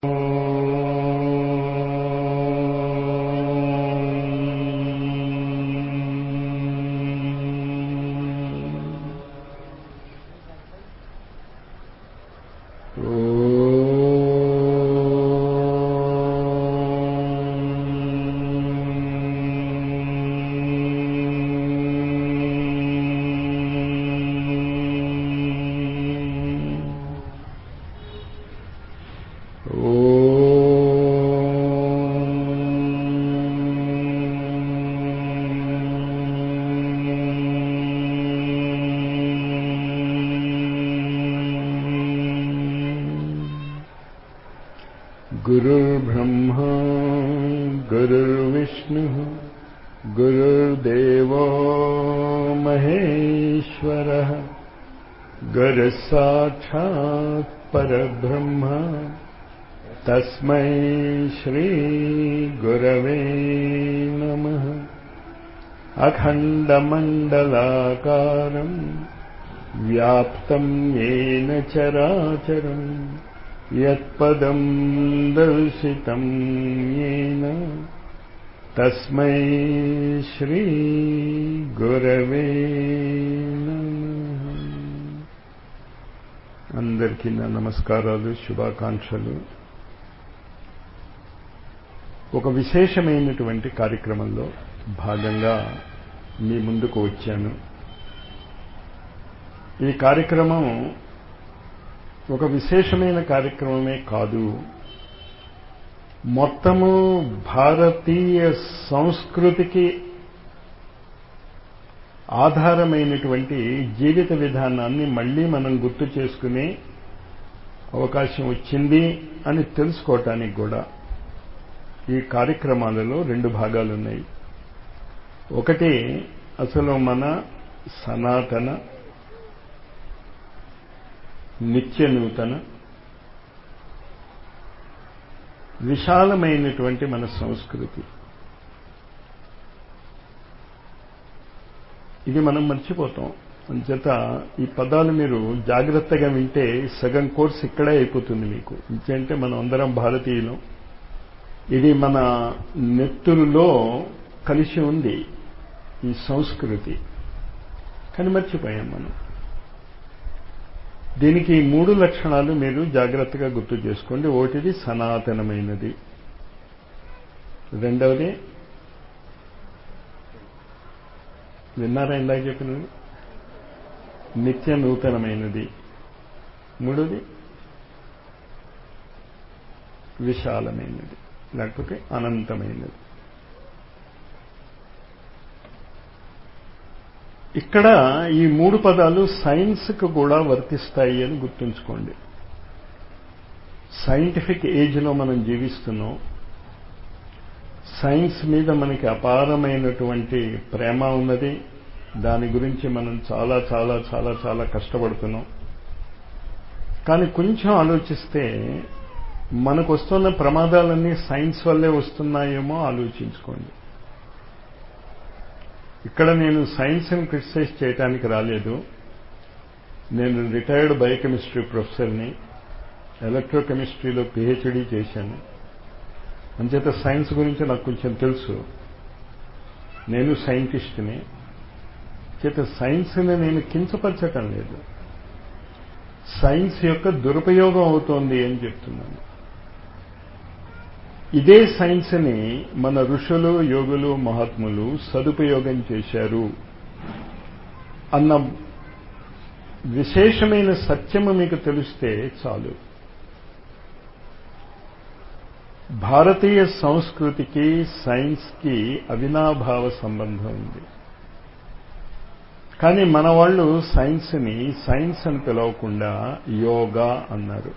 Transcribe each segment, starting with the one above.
गुरुर्ब्रह्मा गुरुर्विष्णुः गुरुर्देवो महेश्वरः गुरुसाक्षात् परब्रह्म तस्मै श्रीगुरवे नमः अखण्डमण्डलाकारम् व्याप्तं येन चराचरम् यत्पदं दर्शितं येन तस्मै श्रीगुरवे నమః అందరికీ నా నమస్కారాలు శుభాకాంక్షలు ఒక విశేషమైనటువంటి కార్యక్రమంలో భాగంగా మీ ముందుకు వచ్చాను ఈ కార్యక్రమం ఒక విశేషమైన కార్యక్రమమే కాదు మొత్తము భారతీయ సంస్కృతికి ఆధారమైనటువంటి జీవిత విధానాన్ని మళ్ళీ మనం గుర్తు చేసుకునే అవకాశం వచ్చింది అని తెలుసుకోవటానికి కూడా ఈ కార్యక్రమాలలో రెండు భాగాలున్నాయి ఒకటి అసలు మన సనాతన నిత్య నూతన విశాలమైనటువంటి మన సంస్కృతి ఇది మనం మర్చిపోతాం అంచేత ఈ పదాలు మీరు జాగ్రత్తగా వింటే సగం కోర్స్ ఇక్కడే అయిపోతుంది మీకు ఇంకంటే మనం అందరం భారతీయులు ఇది మన నెత్తురులో కలిసి ఉంది ఈ సంస్కృతి కానీ మర్చిపోయాం మనం దీనికి మూడు లక్షణాలు మీరు జాగ్రత్తగా గుర్తు చేసుకోండి ఒకటిది సనాతనమైనది రెండవది విన్నారా ఇందాక చెప్పినది నిత్య నూతనమైనది మూడోది విశాలమైనది లేకపోతే అనంతమైనది ఇక్కడ ఈ మూడు పదాలు సైన్స్కు కూడా వర్తిస్తాయి అని గుర్తుంచుకోండి సైంటిఫిక్ ఏజ్లో మనం జీవిస్తున్నాం సైన్స్ మీద మనకి అపారమైనటువంటి ప్రేమ ఉన్నది దాని గురించి మనం చాలా చాలా చాలా చాలా కష్టపడుతున్నాం కానీ కొంచెం ఆలోచిస్తే మనకు వస్తున్న ప్రమాదాలన్నీ సైన్స్ వల్లే వస్తున్నాయేమో ఆలోచించుకోండి ఇక్కడ నేను సైన్స్ని క్రిటిసైజ్ చేయడానికి రాలేదు నేను రిటైర్డ్ బయోకెమిస్ట్రీ ప్రొఫెసర్ని ఎలక్ట్రోకెమిస్ట్రీలో పిహెచ్డీ చేశాను అంచేత సైన్స్ గురించి నాకు కొంచెం తెలుసు నేను సైంటిస్ట్ని చేత సైన్స్ని నేను కించపరచటం లేదు సైన్స్ యొక్క దురుపయోగం అవుతోంది అని చెప్తున్నాను ఇదే సైన్స్ని మన ఋషులు యోగులు మహాత్ములు సదుపయోగం చేశారు అన్న విశేషమైన సత్యము మీకు తెలిస్తే చాలు భారతీయ సంస్కృతికి సైన్స్కి అవినాభావ సంబంధం ఉంది కానీ మన వాళ్ళు సైన్స్ని సైన్స్ అని పిలవకుండా యోగా అన్నారు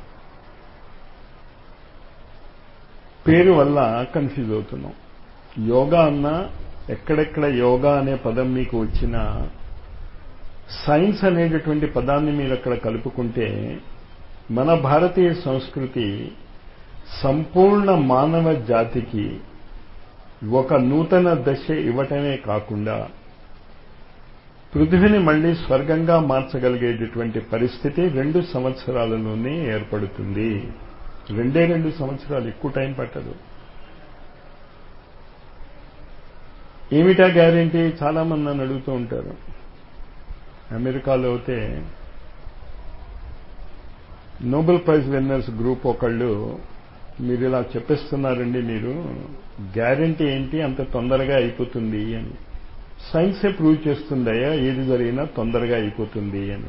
పేరు వల్ల కన్ఫ్యూజ్ అవుతున్నాం యోగా అన్న ఎక్కడెక్కడ యోగా అనే పదం మీకు వచ్చినా సైన్స్ అనేటటువంటి పదాన్ని మీరు అక్కడ కలుపుకుంటే మన భారతీయ సంస్కృతి సంపూర్ణ మానవ జాతికి ఒక నూతన దశ ఇవ్వటమే కాకుండా పృథ్వీని మళ్లీ స్వర్గంగా మార్చగలిగేటటువంటి పరిస్థితి రెండు సంవత్సరాలలోనే ఏర్పడుతుంది రెండే రెండు సంవత్సరాలు ఎక్కువ టైం పట్టదు ఏమిటా గ్యారంటీ చాలా మంది నన్ను అడుగుతూ ఉంటారు అమెరికాలో అయితే నోబెల్ ప్రైజ్ విన్నర్స్ గ్రూప్ ఒకళ్ళు మీరు ఇలా చెప్పేస్తున్నారండి మీరు గ్యారంటీ ఏంటి అంత తొందరగా అయిపోతుంది అని సైన్సే ప్రూవ్ చేస్తుందయ్యా ఏది జరిగినా తొందరగా అయిపోతుంది అని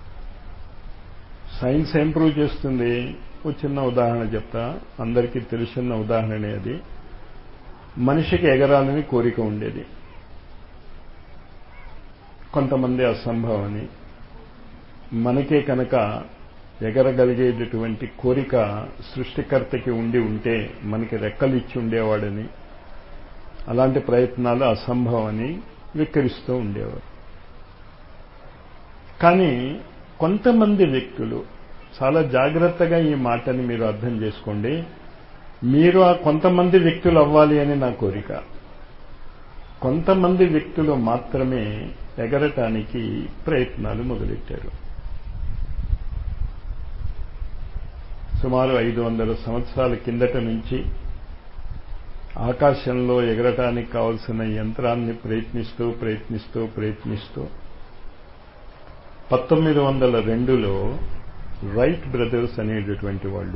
సైన్స్ ఏం ప్రూవ్ చేస్తుంది ఓ చిన్న ఉదాహరణ చెప్తా అందరికీ తెలుసున్న ఉదాహరణే అది మనిషికి ఎగరాలని కోరిక ఉండేది కొంతమంది అసంభవని మనకే కనుక ఎగరగలిగేటటువంటి కోరిక సృష్టికర్తకి ఉండి ఉంటే మనకి రెక్కలు ఇచ్చి ఉండేవాడని అలాంటి ప్రయత్నాలు అసంభవని విక్కరిస్తూ ఉండేవారు కానీ కొంతమంది వ్యక్తులు చాలా జాగ్రత్తగా ఈ మాటని మీరు అర్థం చేసుకోండి మీరు ఆ కొంతమంది వ్యక్తులు అవ్వాలి అని నా కోరిక కొంతమంది వ్యక్తులు మాత్రమే ఎగరటానికి ప్రయత్నాలు మొదలెట్టారు సుమారు ఐదు వందల సంవత్సరాల కిందట నుంచి ఆకాశంలో ఎగరటానికి కావలసిన యంత్రాన్ని ప్రయత్నిస్తూ ప్రయత్నిస్తూ ప్రయత్నిస్తూ పంతొమ్మిది వందల రెండులో రైట్ బ్రదర్స్ అనేటటువంటి వాళ్ళు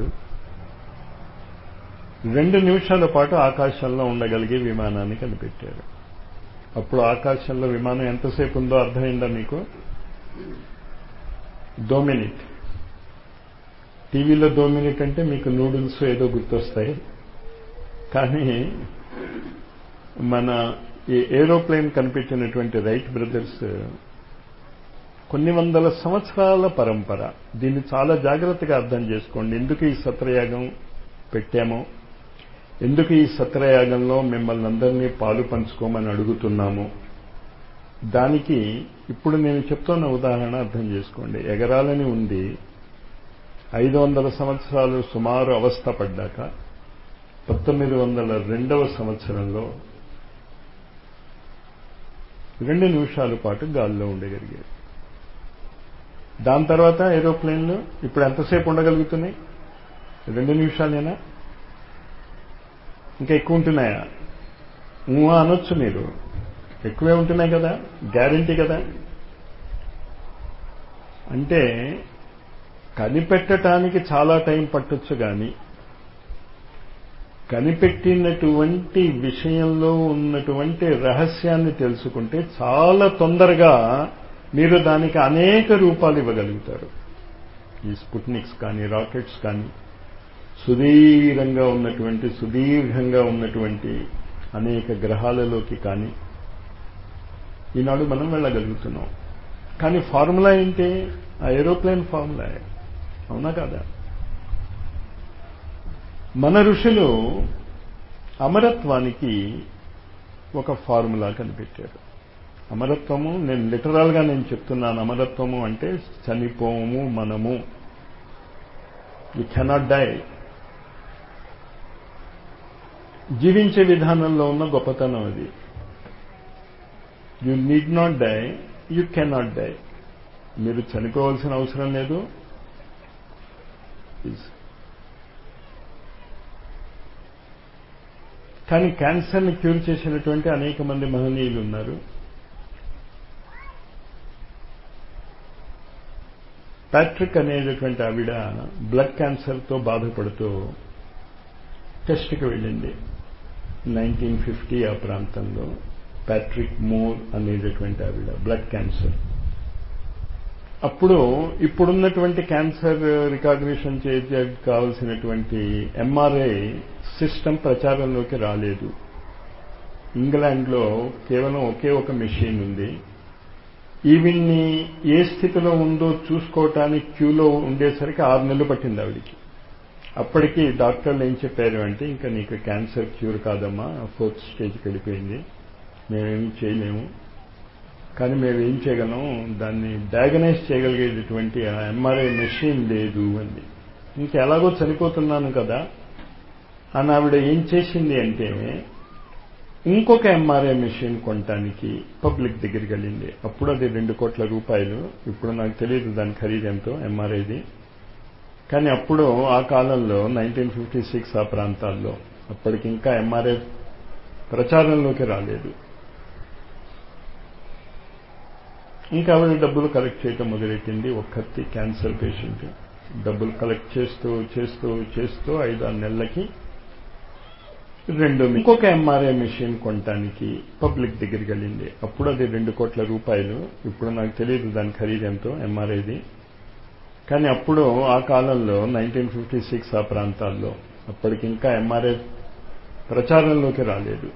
రెండు నిమిషాల పాటు ఆకాశంలో ఉండగలిగే విమానాన్ని కనిపెట్టారు అప్పుడు ఆకాశంలో విమానం ఎంతసేపు ఉందో అర్థమైందా మీకు దో మినిట్ టీవీలో దో మినిట్ అంటే మీకు నూడిల్స్ ఏదో గుర్తొస్తాయి కానీ మన ఈ ఏరోప్లేన్ కనిపెట్టినటువంటి రైట్ బ్రదర్స్ కొన్ని వందల సంవత్సరాల పరంపర దీన్ని చాలా జాగ్రత్తగా అర్థం చేసుకోండి ఎందుకు ఈ సత్రయాగం పెట్టామో ఎందుకు ఈ సత్రయాగంలో మిమ్మల్ని అందరినీ పాలు పంచుకోమని అడుగుతున్నాము దానికి ఇప్పుడు నేను చెప్తున్న ఉదాహరణ అర్థం చేసుకోండి ఎగరాలని ఉంది ఐదు వందల సంవత్సరాలు సుమారు అవస్థ పడ్డాక పంతొమ్మిది వందల రెండవ సంవత్సరంలో రెండు నిమిషాల పాటు గాల్లో ఉండగలిగారు దాని తర్వాత ఏరోప్లేన్లు ఇప్పుడు ఎంతసేపు ఉండగలుగుతున్నాయి రెండు నిమిషాలేనా ఇంకా ఎక్కువ ఉంటున్నాయా ఊహ అనొచ్చు మీరు ఎక్కువే ఉంటున్నాయి కదా గ్యారంటీ కదా అంటే కనిపెట్టడానికి చాలా టైం పట్టొచ్చు కానీ కనిపెట్టినటువంటి విషయంలో ఉన్నటువంటి రహస్యాన్ని తెలుసుకుంటే చాలా తొందరగా మీరు దానికి అనేక రూపాలు ఇవ్వగలుగుతారు ఈ స్పుట్నిక్స్ కానీ రాకెట్స్ కానీ సుదీర్ఘంగా ఉన్నటువంటి సుదీర్ఘంగా ఉన్నటువంటి అనేక గ్రహాలలోకి కానీ ఈనాడు మనం వెళ్ళగలుగుతున్నాం కానీ ఫార్ములా ఏంటి ఆ ఏరోప్లేన్ ఫార్ములా అవునా కాదా మన ఋషులు అమరత్వానికి ఒక ఫార్ములా కనిపెట్టారు అమరత్వము నేను లిటరల్గా నేను చెప్తున్నాను అమరత్వము అంటే చనిపోము మనము యు కెనాట్ డై జీవించే విధానంలో ఉన్న గొప్పతనం అది you need not die you cannot die మీరు చనిపోవాల్సిన అవసరం లేదు కానీ క్యాన్సర్ని క్యూర్ చేసినటువంటి అనేక మంది మహనీయులు ఉన్నారు ప్యాట్రిక్ అనేటటువంటి ఆవిడ బ్లడ్ క్యాన్సర్తో బాధపడుతూ టెస్ట్కి వెళ్ళింది నైన్టీన్ ఫిఫ్టీ ఆ ప్రాంతంలో ప్యాట్రిక్ మోర్ అనేటటువంటి ఆవిడ బ్లడ్ క్యాన్సర్ అప్పుడు ఇప్పుడున్నటువంటి క్యాన్సర్ రికాగ్నిషన్ చేసే కావలసినటువంటి ఎంఆర్ఐ సిస్టమ్ ప్రచారంలోకి రాలేదు ఇంగ్లాండ్లో కేవలం ఒకే ఒక మెషిన్ ఉంది ఈవిడ్ని ఏ స్థితిలో ఉందో చూసుకోవటానికి క్యూలో ఉండేసరికి ఆరు నెలలు పట్టింది ఆవిడికి అప్పటికి డాక్టర్లు ఏం చెప్పారు అంటే ఇంకా నీకు క్యాన్సర్ క్యూర్ కాదమ్మా ఫోర్త్ స్టేజ్కి వెళ్ళిపోయింది మేమేమి చేయలేము కానీ మేము ఏం చేయగలం దాన్ని డయాగనైజ్ చేయగలిగేటటువంటి ఆ ఎంఆర్ఐ మెషిన్ లేదు అంది ఇంకెలాగో చనిపోతున్నాను కదా అని ఆవిడ ఏం చేసింది అంటే ఇంకొక ఎంఆర్ఐ మెషిన్ కొనటానికి పబ్లిక్ దగ్గరికి వెళ్ళింది అప్పుడు అది రెండు కోట్ల రూపాయలు ఇప్పుడు నాకు తెలియదు దాని ఖరీదు ఎంతో ఎంఆర్ఐది కానీ అప్పుడు ఆ కాలంలో నైన్టీన్ ఫిఫ్టీ సిక్స్ ఆ ప్రాంతాల్లో అప్పటికి ఇంకా ఎంఆర్ఐ ప్రచారంలోకి రాలేదు ఇంకా ఆవిడ డబ్బులు కలెక్ట్ చేయటం మొదలెట్టింది ఒక్కత్తి క్యాన్సర్ పేషెంట్ డబ్బులు కలెక్ట్ చేస్తూ చేస్తూ చేస్తూ ఐదారు నెలలకి రెండు ఇంకొక ఎంఆర్ఐ మెషిన్ కొనటానికి పబ్లిక్ దగ్గరికి వెళ్ళింది అప్పుడు అది రెండు కోట్ల రూపాయలు ఇప్పుడు నాకు తెలియదు దాని ఖరీదు ఎంతో ఎంఆర్ఐది కానీ అప్పుడు ఆ కాలంలో నైన్టీన్ ఫిఫ్టీ సిక్స్ ఆ ప్రాంతాల్లో అప్పటికి ఇంకా ఎంఆర్ఐ ప్రచారంలోకి రాలేదు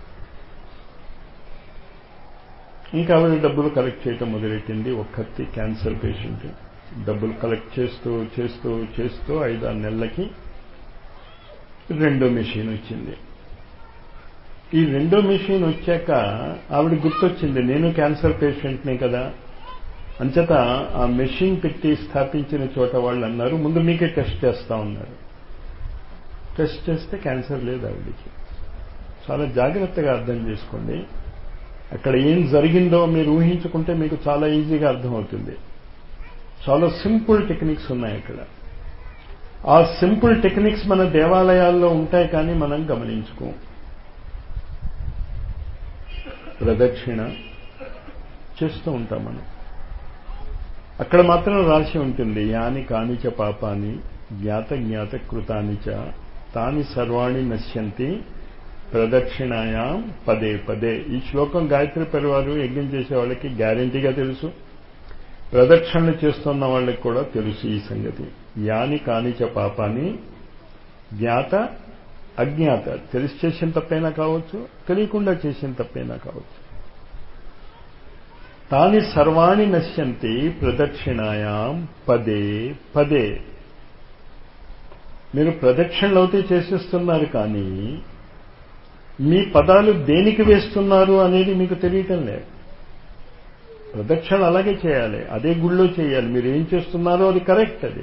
ఇంకా ఆవిడ డబ్బులు కలెక్ట్ చేయటం మొదలెట్టింది ఒక్కత్తి క్యాన్సర్ పేషెంట్ డబ్బులు కలెక్ట్ చేస్తూ చేస్తూ చేస్తూ ఐదారు నెలలకి రెండో మెషిన్ వచ్చింది ఈ రెండో మెషిన్ వచ్చాక ఆవిడ గుర్తొచ్చింది నేను క్యాన్సర్ పేషెంట్నే కదా అంచేత ఆ మెషిన్ పెట్టి స్థాపించిన చోట వాళ్ళు అన్నారు ముందు మీకే టెస్ట్ చేస్తా ఉన్నారు టెస్ట్ చేస్తే క్యాన్సర్ లేదు ఆవిడికి చాలా జాగ్రత్తగా అర్థం చేసుకోండి అక్కడ ఏం జరిగిందో మీరు ఊహించుకుంటే మీకు చాలా ఈజీగా అర్థమవుతుంది చాలా సింపుల్ టెక్నిక్స్ ఉన్నాయి అక్కడ ఆ సింపుల్ టెక్నిక్స్ మన దేవాలయాల్లో ఉంటాయి కానీ మనం గమనించుకోం ప్రదక్షిణ చేస్తూ ఉంటాం మనం అక్కడ మాత్రం రాసి ఉంటుంది యాని కానిచ పాపాని జ్ఞాత జ్ఞాత కృతానిచ తాని సర్వాణి నశ్యంతి ప్రదక్షిణాయాం పదే పదే ఈ శ్లోకం గాయత్రి పరివారు యజ్ఞం చేసే వాళ్ళకి గ్యారంటీగా తెలుసు ప్రదక్షిణలు చేస్తున్న వాళ్ళకి కూడా తెలుసు ఈ సంగతి యాని కానిచ పాపాని జ్ఞాత అజ్ఞాత తెలిసి చేసిన తప్పైనా కావచ్చు తెలియకుండా చేసిన తప్పైనా కావచ్చు తాని సర్వాణి నశ్యంతి ప్రదక్షిణాయాం పదే పదే మీరు ప్రదక్షిణలు అయితే చేసేస్తున్నారు కానీ మీ పదాలు దేనికి వేస్తున్నారు అనేది మీకు తెలియటం లేదు ప్రదక్షిణ అలాగే చేయాలి అదే గుళ్ళో చేయాలి మీరు ఏం చేస్తున్నారో అది కరెక్ట్ అది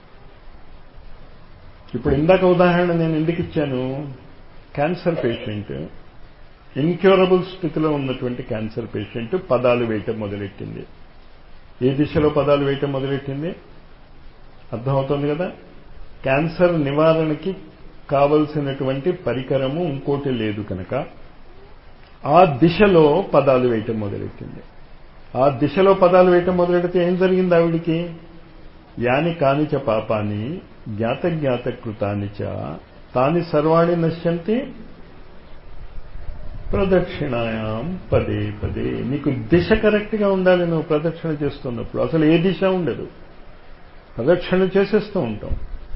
ఇప్పుడు ఇందాక ఉదాహరణ నేను ఎందుకు ఇచ్చాను క్యాన్సర్ పేషెంట్ ఇన్క్యూరబుల్ స్థితిలో ఉన్నటువంటి క్యాన్సర్ పేషెంట్ పదాలు వేయటం మొదలెట్టింది ఏ దిశలో పదాలు వేయటం మొదలెట్టింది అర్థమవుతుంది కదా క్యాన్సర్ నివారణకి కావలసినటువంటి పరికరము ఇంకోటి లేదు కనుక ఆ దిశలో పదాలు వేయటం మొదలెట్టింది ఆ దిశలో పదాలు వేయటం మొదలెడితే ఏం జరిగింది ఆవిడికి యాని కానిచ పాపాని జ్ఞాత జ్ఞాత కృతానిచ తాని సర్వాణి నశ్యంతి ప్రదక్షిణాయాం పదే పదే నీకు దిశ కరెక్ట్గా ఉండాలి నువ్వు ప్రదక్షిణ చేస్తున్నప్పుడు అసలు ఏ దిశ ఉండదు ప్రదక్షిణ చేసేస్తూ ఉంటాం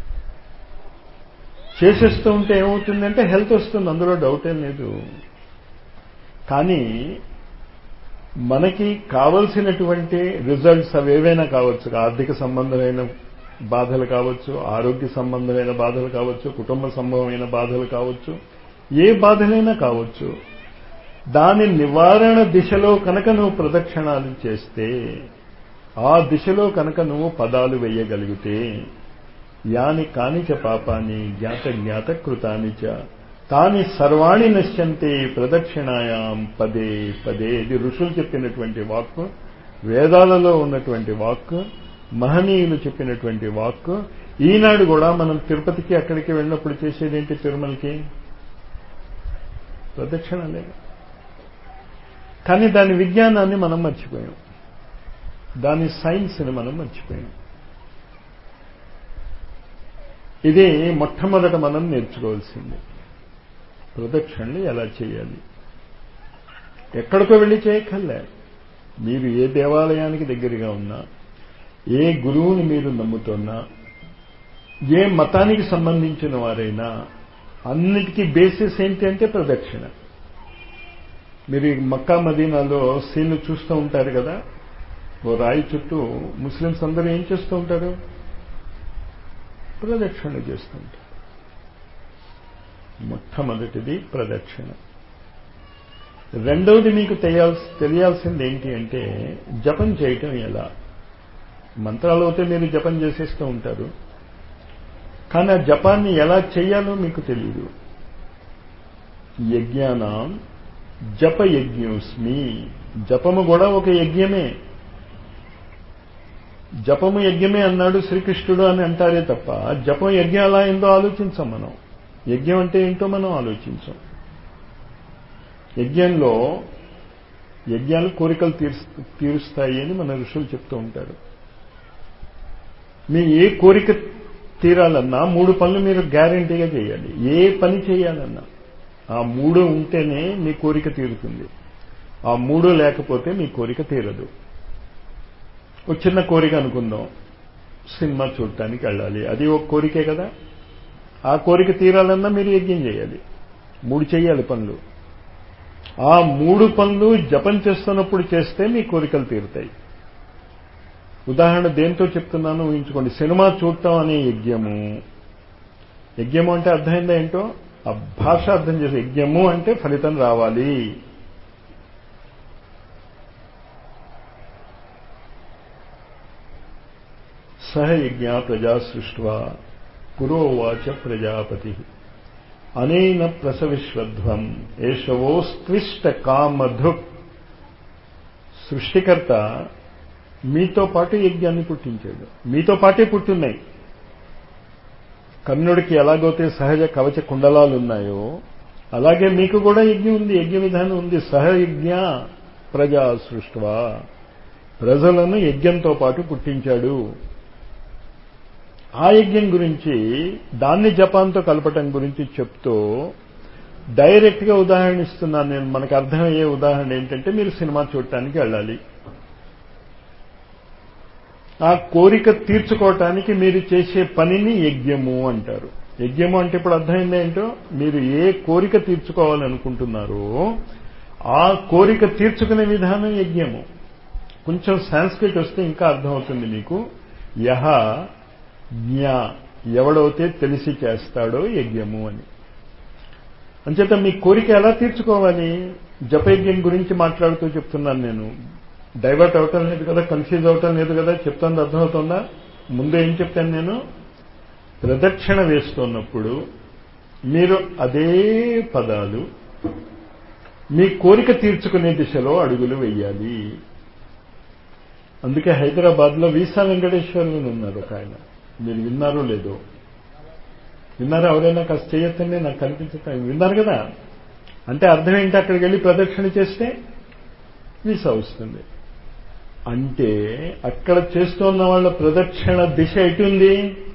చేసేస్తూ ఉంటే ఏమవుతుందంటే హెల్త్ వస్తుంది అందులో డౌట్ ఏం లేదు కానీ మనకి కావలసినటువంటి రిజల్ట్స్ అవి ఏవైనా కావచ్చు ఆర్థిక సంబంధమైన బాధలు కావచ్చు ఆరోగ్య సంబంధమైన బాధలు కావచ్చు కుటుంబ సంబంధమైన బాధలు కావచ్చు ఏ బాధలైనా కావచ్చు దాని నివారణ దిశలో కనుక నువ్వు ప్రదక్షిణాలు చేస్తే ఆ దిశలో కనుక నువ్వు పదాలు వేయగలిగితే యాని కానిచ పాపాని జ్ఞాత జ్ఞాత కృతానిచ తాని సర్వాణి నశ్యంతే ప్రదక్షిణాయాం పదే పదే ఇది ఋషులు చెప్పినటువంటి వాక్కు వేదాలలో ఉన్నటువంటి వాక్కు మహనీయులు చెప్పినటువంటి వాక్కు ఈనాడు కూడా మనం తిరుపతికి అక్కడికి వెళ్ళినప్పుడు చేసేదేంటి తిరుమలకి ప్రదక్షిణలే కానీ దాని విజ్ఞానాన్ని మనం మర్చిపోయాం దాని సైన్స్ని మనం మర్చిపోయాం ఇది మొట్టమొదట మనం నేర్చుకోవాల్సింది ప్రదక్షిణలు ఎలా చేయాలి ఎక్కడికో వెళ్ళి చేయక్కర్లే మీరు ఏ దేవాలయానికి దగ్గరగా ఉన్నా ఏ గురువుని మీరు నమ్ముతున్నా ఏ మతానికి సంబంధించిన వారైనా అన్నిటికీ బేసిస్ ఏంటి అంటే ప్రదక్షిణ మీరు ఈ మక్కా మదీనాలో సీన్లు చూస్తూ ఉంటారు కదా ఓ రాయి చుట్టూ ముస్లిమ్స్ అందరూ ఏం చేస్తూ ఉంటారు ప్రదక్షిణ చేస్తూ ఉంటారు మొట్టమొదటిది ప్రదక్షిణ రెండవది మీకు తెలియాల్సి తెలియాల్సింది ఏంటి అంటే జపం చేయటం ఎలా మంత్రాలు అయితే మీరు జపం చేసేస్తూ ఉంటారు కానీ ఆ జపాన్ని ఎలా చేయాలో మీకు తెలియదు యజ్ఞానం జప యజ్ఞోస్మి జపము కూడా ఒక యజ్ఞమే జపము యజ్ఞమే అన్నాడు శ్రీకృష్ణుడు అని అంటారే తప్ప జపం యజ్ఞం ఎలా ఏందో ఆలోచించాం మనం యజ్ఞం అంటే ఏంటో మనం ఆలోచించాం యజ్ఞంలో యజ్ఞాలు కోరికలు తీరు తీరుస్తాయి అని మన ఋషులు చెప్తూ ఉంటారు మీ ఏ కోరిక తీరాలన్నా మూడు పనులు మీరు గ్యారంటీగా చేయాలి ఏ పని చేయాలన్నా ఆ మూడు ఉంటేనే మీ కోరిక తీరుతుంది ఆ మూడు లేకపోతే మీ కోరిక తీరదు ఒక చిన్న కోరిక అనుకుందాం సినిమా చూడటానికి వెళ్ళాలి అది ఒక కోరికే కదా ఆ కోరిక తీరాలన్నా మీరు యజ్ఞం చేయాలి మూడు చేయాలి పనులు ఆ మూడు పనులు జపం చేస్తున్నప్పుడు చేస్తే మీ కోరికలు తీరుతాయి ఉదాహరణ దేంతో చెప్తున్నాను ఊహించుకోండి సినిమా చూడటం అనే యజ్ఞము యజ్ఞము అంటే అర్థమైందా ఏంటో ఆ భాష అర్థం చేసే యజ్ఞము అంటే ఫలితం రావాలి సహ యజ్ఞ ప్రజా సృష్వా పురోవాచ ప్రజాపతి అనేన ప్రసవిశ్వధ్వం ఏషవోస్త్విష్ట కామధుక్ సృష్టికర్త మీతో పాటు యజ్ఞాన్ని పుట్టించాడు మీతో పాటే పుట్టున్నాయి కర్ణుడికి ఎలాగైతే సహజ కవచ కుండలాలు ఉన్నాయో అలాగే మీకు కూడా యజ్ఞం ఉంది యజ్ఞ విధానం ఉంది సహయజ్ఞ ప్రజా సృష్వా ప్రజలను యజ్ఞంతో పాటు పుట్టించాడు ఆ యజ్ఞం గురించి దాన్ని జపాన్తో కలపటం గురించి చెప్తూ డైరెక్ట్ గా ఉదాహరణ ఇస్తున్నాను నేను మనకు అర్థమయ్యే ఉదాహరణ ఏంటంటే మీరు సినిమా చూడటానికి వెళ్ళాలి ఆ కోరిక తీర్చుకోవటానికి మీరు చేసే పనిని యజ్ఞము అంటారు యజ్ఞము అంటే ఇప్పుడు అర్థమైంది ఏంటో మీరు ఏ కోరిక తీర్చుకోవాలనుకుంటున్నారో ఆ కోరిక తీర్చుకునే విధానం యజ్ఞము కొంచెం సాంస్క్రిట్ వస్తే ఇంకా అర్థమవుతుంది మీకు యహ జ్ఞా ఎవడైతే తెలిసి చేస్తాడో యజ్ఞము అని అంచేత మీ కోరిక ఎలా తీర్చుకోవాలి జపయజ్ఞం గురించి మాట్లాడుతూ చెప్తున్నాను నేను డైవర్ట్ అవటం లేదు కదా కన్ఫ్యూజ్ అవటం లేదు కదా చెప్తాను అర్థమవుతుందా ముందు ఏం చెప్పాను నేను ప్రదక్షిణ వేస్తున్నప్పుడు మీరు అదే పదాలు మీ కోరిక తీర్చుకునే దిశలో అడుగులు వెయ్యాలి అందుకే హైదరాబాద్లో వీసా వెంకటేశ్వరులు ఉన్నారు ఒక ఆయన మీరు విన్నారో లేదో విన్నారా ఎవరైనా కాస్త చేయొద్దండి నాకు కనిపించటం విన్నారు కదా అంటే అర్థం ఏంటి అక్కడికి వెళ్ళి ప్రదక్షిణ చేస్తే వీసా వస్తుంది అంటే అక్కడ చేస్తున్న వాళ్ళ ప్రదక్షిణ దిశ ఎటుంది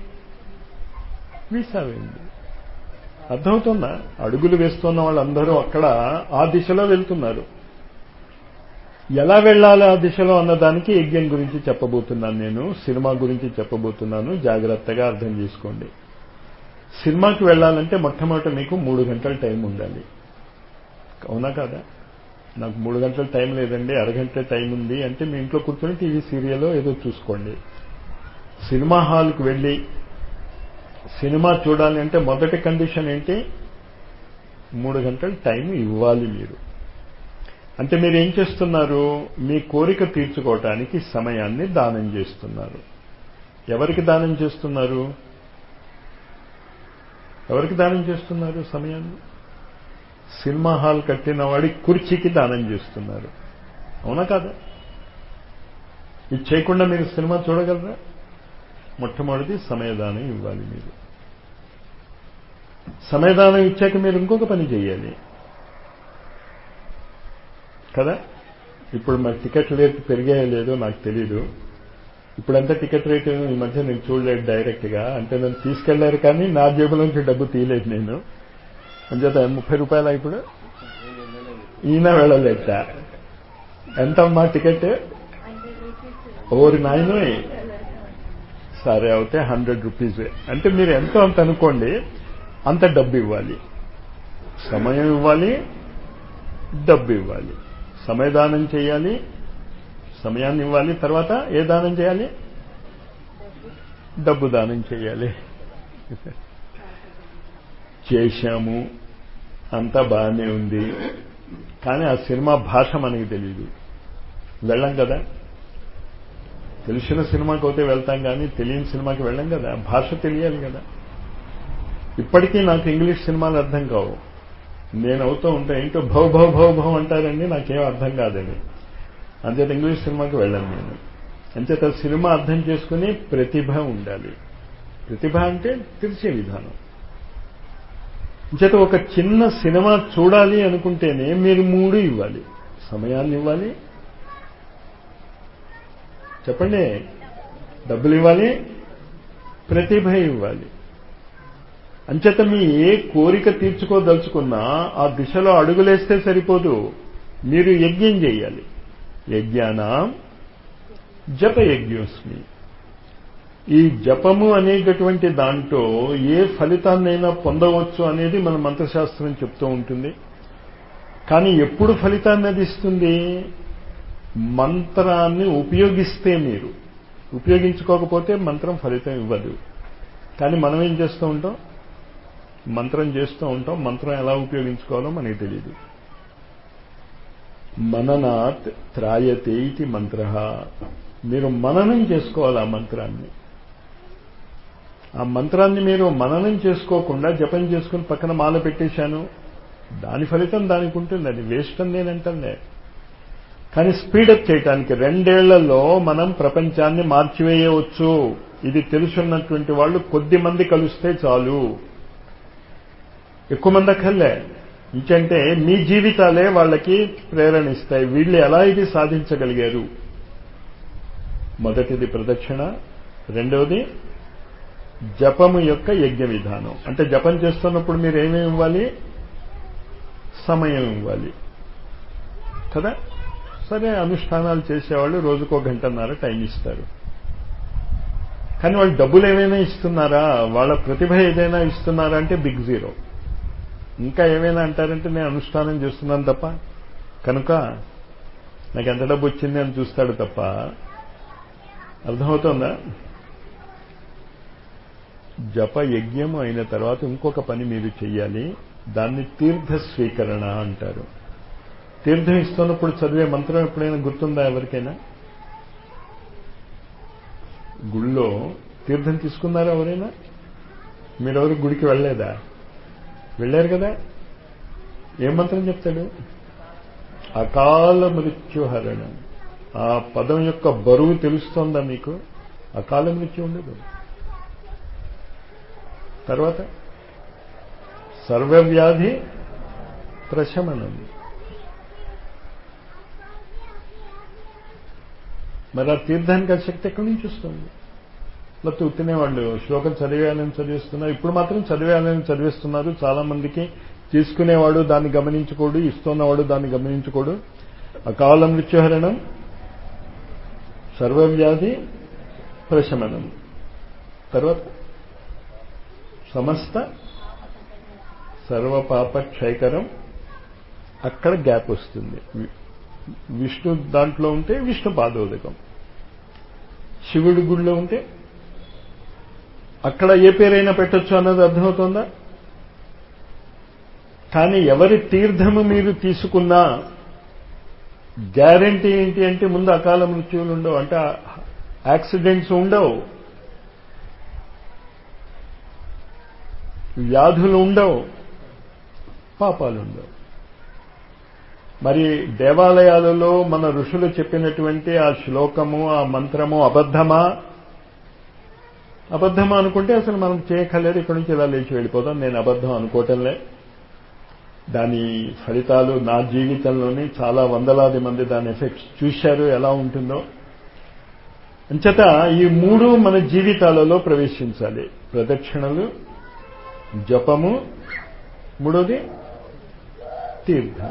వీసా వెళ్ళింది అర్థమవుతుందా అడుగులు వేస్తున్న వాళ్ళందరూ అక్కడ ఆ దిశలో వెళ్తున్నారు ఎలా వెళ్ళాలి ఆ దిశలో అన్నదానికి యజ్ఞం గురించి చెప్పబోతున్నాను నేను సినిమా గురించి చెప్పబోతున్నాను జాగ్రత్తగా అర్థం చేసుకోండి సినిమాకి వెళ్ళాలంటే మొట్టమొదట మీకు మూడు గంటల టైం ఉండాలి అవునా కాదా నాకు మూడు గంటల టైం లేదండి అరగంట టైం ఉంది అంటే మీ ఇంట్లో కూర్చొని టీవీ సీరియల్ ఏదో చూసుకోండి సినిమా హాల్కి వెళ్ళి సినిమా చూడాలి అంటే మొదటి కండిషన్ ఏంటి మూడు గంటల టైం ఇవ్వాలి మీరు అంటే మీరు ఏం చేస్తున్నారు మీ కోరిక తీర్చుకోవటానికి సమయాన్ని దానం చేస్తున్నారు ఎవరికి దానం చేస్తున్నారు ఎవరికి దానం చేస్తున్నారు సమయాన్ని సినిమా హాల్ కట్టిన వాడి కుర్చీకి దానం చేస్తున్నారు అవునా కాదా ఇది చేయకుండా మీరు సినిమా చూడగలరా మొట్టమొదటిది సమయదానం ఇవ్వాలి మీరు సమయదానం ఇచ్చాక మీరు ఇంకొక పని చేయాలి కదా ఇప్పుడు మరి టికెట్ రేట్ పెరిగాయో లేదో నాకు తెలీదు ఇప్పుడంతా టికెట్ రేట్ ఈ మధ్య నేను చూడలేదు డైరెక్ట్ గా అంటే నన్ను తీసుకెళ్లారు కానీ నా జేబులోంచి డబ్బు తీయలేదు నేను అంచేత ముప్పై రూపాయల ఇప్పుడు ఈయన వెళ్ళలేట ఎంతమ్మా టికెట్ ఓరి నాయన సరే అవుతే హండ్రెడ్ రూపీస్ అంటే మీరు ఎంతో అంత అనుకోండి అంత డబ్బు ఇవ్వాలి సమయం ఇవ్వాలి డబ్బు ఇవ్వాలి సమయదానం చేయాలి సమయాన్ని ఇవ్వాలి తర్వాత ఏ దానం చేయాలి డబ్బు దానం చేయాలి చేశాము అంతా బాగానే ఉంది కానీ ఆ సినిమా భాష మనకి తెలియదు వెళ్ళం కదా తెలిసిన సినిమాకి అయితే వెళ్తాం కానీ తెలియని సినిమాకి వెళ్ళం కదా భాష తెలియాలి కదా ఇప్పటికీ నాకు ఇంగ్లీష్ సినిమాలు అర్థం కావు నేను అవుతూ ఉంటా ఏంటో భవ్ భవ్ భవ్ భవ్ అంటారండి నాకేం అర్థం కాదండి అంచేత ఇంగ్లీష్ సినిమాకి వెళ్ళాను నేను అంచేత సినిమా అర్థం చేసుకుని ప్రతిభ ఉండాలి ప్రతిభ అంటే తెలిసే విధానం అంచేత ఒక చిన్న సినిమా చూడాలి అనుకుంటేనే మీరు మూడు ఇవ్వాలి సమయాన్ని ఇవ్వాలి చెప్పండి డబ్బులు ఇవ్వాలి ప్రతిభ ఇవ్వాలి అంచేత మీ ఏ కోరిక తీర్చుకోదలుచుకున్నా ఆ దిశలో అడుగులేస్తే సరిపోదు మీరు యజ్ఞం చేయాలి యజ్ఞానం జప యజ్ఞోస్మి ఈ జపము అనేటటువంటి దాంట్లో ఏ ఫలితాన్నైనా పొందవచ్చు అనేది మన మంత్రశాస్త్రం చెప్తూ ఉంటుంది కానీ ఎప్పుడు ఫలితాన్ని అది ఇస్తుంది మంత్రాన్ని ఉపయోగిస్తే మీరు ఉపయోగించుకోకపోతే మంత్రం ఫలితం ఇవ్వదు కానీ మనం ఏం చేస్తూ ఉంటాం మంత్రం చేస్తూ ఉంటాం మంత్రం ఎలా ఉపయోగించుకోవాలో మనకి తెలియదు మననాత్ త్రాయతే ఇది మంత్ర మీరు మననం చేసుకోవాలి ఆ మంత్రాన్ని ఆ మంత్రాన్ని మీరు మననం చేసుకోకుండా జపం చేసుకుని పక్కన మాల పెట్టేశాను దాని ఫలితం దానికి ఉంటుంది అది వేస్ట్ అని నేనంటే కానీ స్పీడప్ చేయటానికి రెండేళ్లలో మనం ప్రపంచాన్ని మార్చివేయవచ్చు ఇది తెలుసున్నటువంటి వాళ్ళు కొద్ది మంది కలిస్తే చాలు ఎక్కువ మంది అక్కర్లే ఇంకంటే మీ జీవితాలే వాళ్ళకి ప్రేరణ ఇస్తాయి వీళ్ళు ఎలా ఇది సాధించగలిగారు మొదటిది ప్రదక్షిణ రెండవది జపము యొక్క యజ్ఞ విధానం అంటే జపం చేస్తున్నప్పుడు మీరు ఏమేమి ఇవ్వాలి సమయం ఇవ్వాలి కదా సరే అనుష్ఠానాలు చేసేవాళ్ళు రోజుకో గంటన్నర టైం ఇస్తారు కానీ వాళ్ళు డబ్బులు ఏమైనా ఇస్తున్నారా వాళ్ళ ప్రతిభ ఏదైనా ఇస్తున్నారా అంటే బిగ్ జీరో ఇంకా ఏమైనా అంటారంటే నేను అనుష్ఠానం చేస్తున్నాను తప్ప కనుక నాకు ఎంత డబ్బు వచ్చింది అని చూస్తాడు తప్ప అర్థమవుతోందా జప యజ్ఞము అయిన తర్వాత ఇంకొక పని మీరు చెయ్యాలి దాన్ని తీర్థ స్వీకరణ అంటారు తీర్థం ఇస్తున్నప్పుడు చదివే మంత్రం ఎప్పుడైనా గుర్తుందా ఎవరికైనా గుళ్ళో తీర్థం తీసుకున్నారా ఎవరైనా మీరెవరు గుడికి వెళ్ళలేదా వెళ్ళారు కదా ఏం మంత్రం చెప్తాడు అకాల మృత్యుహరణం ఆ పదం యొక్క బరువు తెలుస్తోందా మీకు అకాల మృత్యు ఉండదు తర్వాత సర్వవ్యాధి ప్రశమనం మరి ఆ తీర్థానికి ఆ శక్తి ఎక్కడి నుంచి వస్తుంది లేకపోతే ఉత్తినే వాళ్ళు శ్లోకం చదివేయాలని చదివిస్తున్నారు ఇప్పుడు మాత్రం చదివేయాలని చదివిస్తున్నారు చాలా మందికి తీసుకునేవాడు దాన్ని గమనించుకోడు ఇస్తున్నవాడు దాన్ని గమనించుకోడు అకాల మృత్యుహరణం సర్వవ్యాధి ప్రశమనం తర్వాత సమస్త సర్వపాప క్షయకరం అక్కడ గ్యాప్ వస్తుంది విష్ణు దాంట్లో ఉంటే విష్ణు పాదోదకం శివుడి గుడిలో ఉంటే అక్కడ ఏ పేరైనా పెట్టొచ్చు అన్నది అర్థమవుతుందా కానీ ఎవరి తీర్థము మీరు తీసుకున్నా గ్యారంటీ ఏంటి అంటే ముందు అకాల మృత్యువులు ఉండవు అంటే యాక్సిడెంట్స్ ఉండవు వ్యాధులు ఉండవు పాపాలు ఉండవు మరి దేవాలయాలలో మన ఋషులు చెప్పినటువంటి ఆ శ్లోకము ఆ మంత్రము అబద్ధమా అబద్ధమా అనుకుంటే అసలు మనం చేయక్కర్లేదు ఇక్కడి నుంచి ఇలా లేచి వెళ్ళిపోదాం నేను అబద్ధం అనుకోవటంలే దాని ఫలితాలు నా జీవితంలోనే చాలా వందలాది మంది దాని ఎఫెక్ట్స్ చూశారు ఎలా ఉంటుందో అంచేత ఈ మూడు మన జీవితాలలో ప్రవేశించాలి ప్రదక్షిణలు జపము మూడోది తీర్థం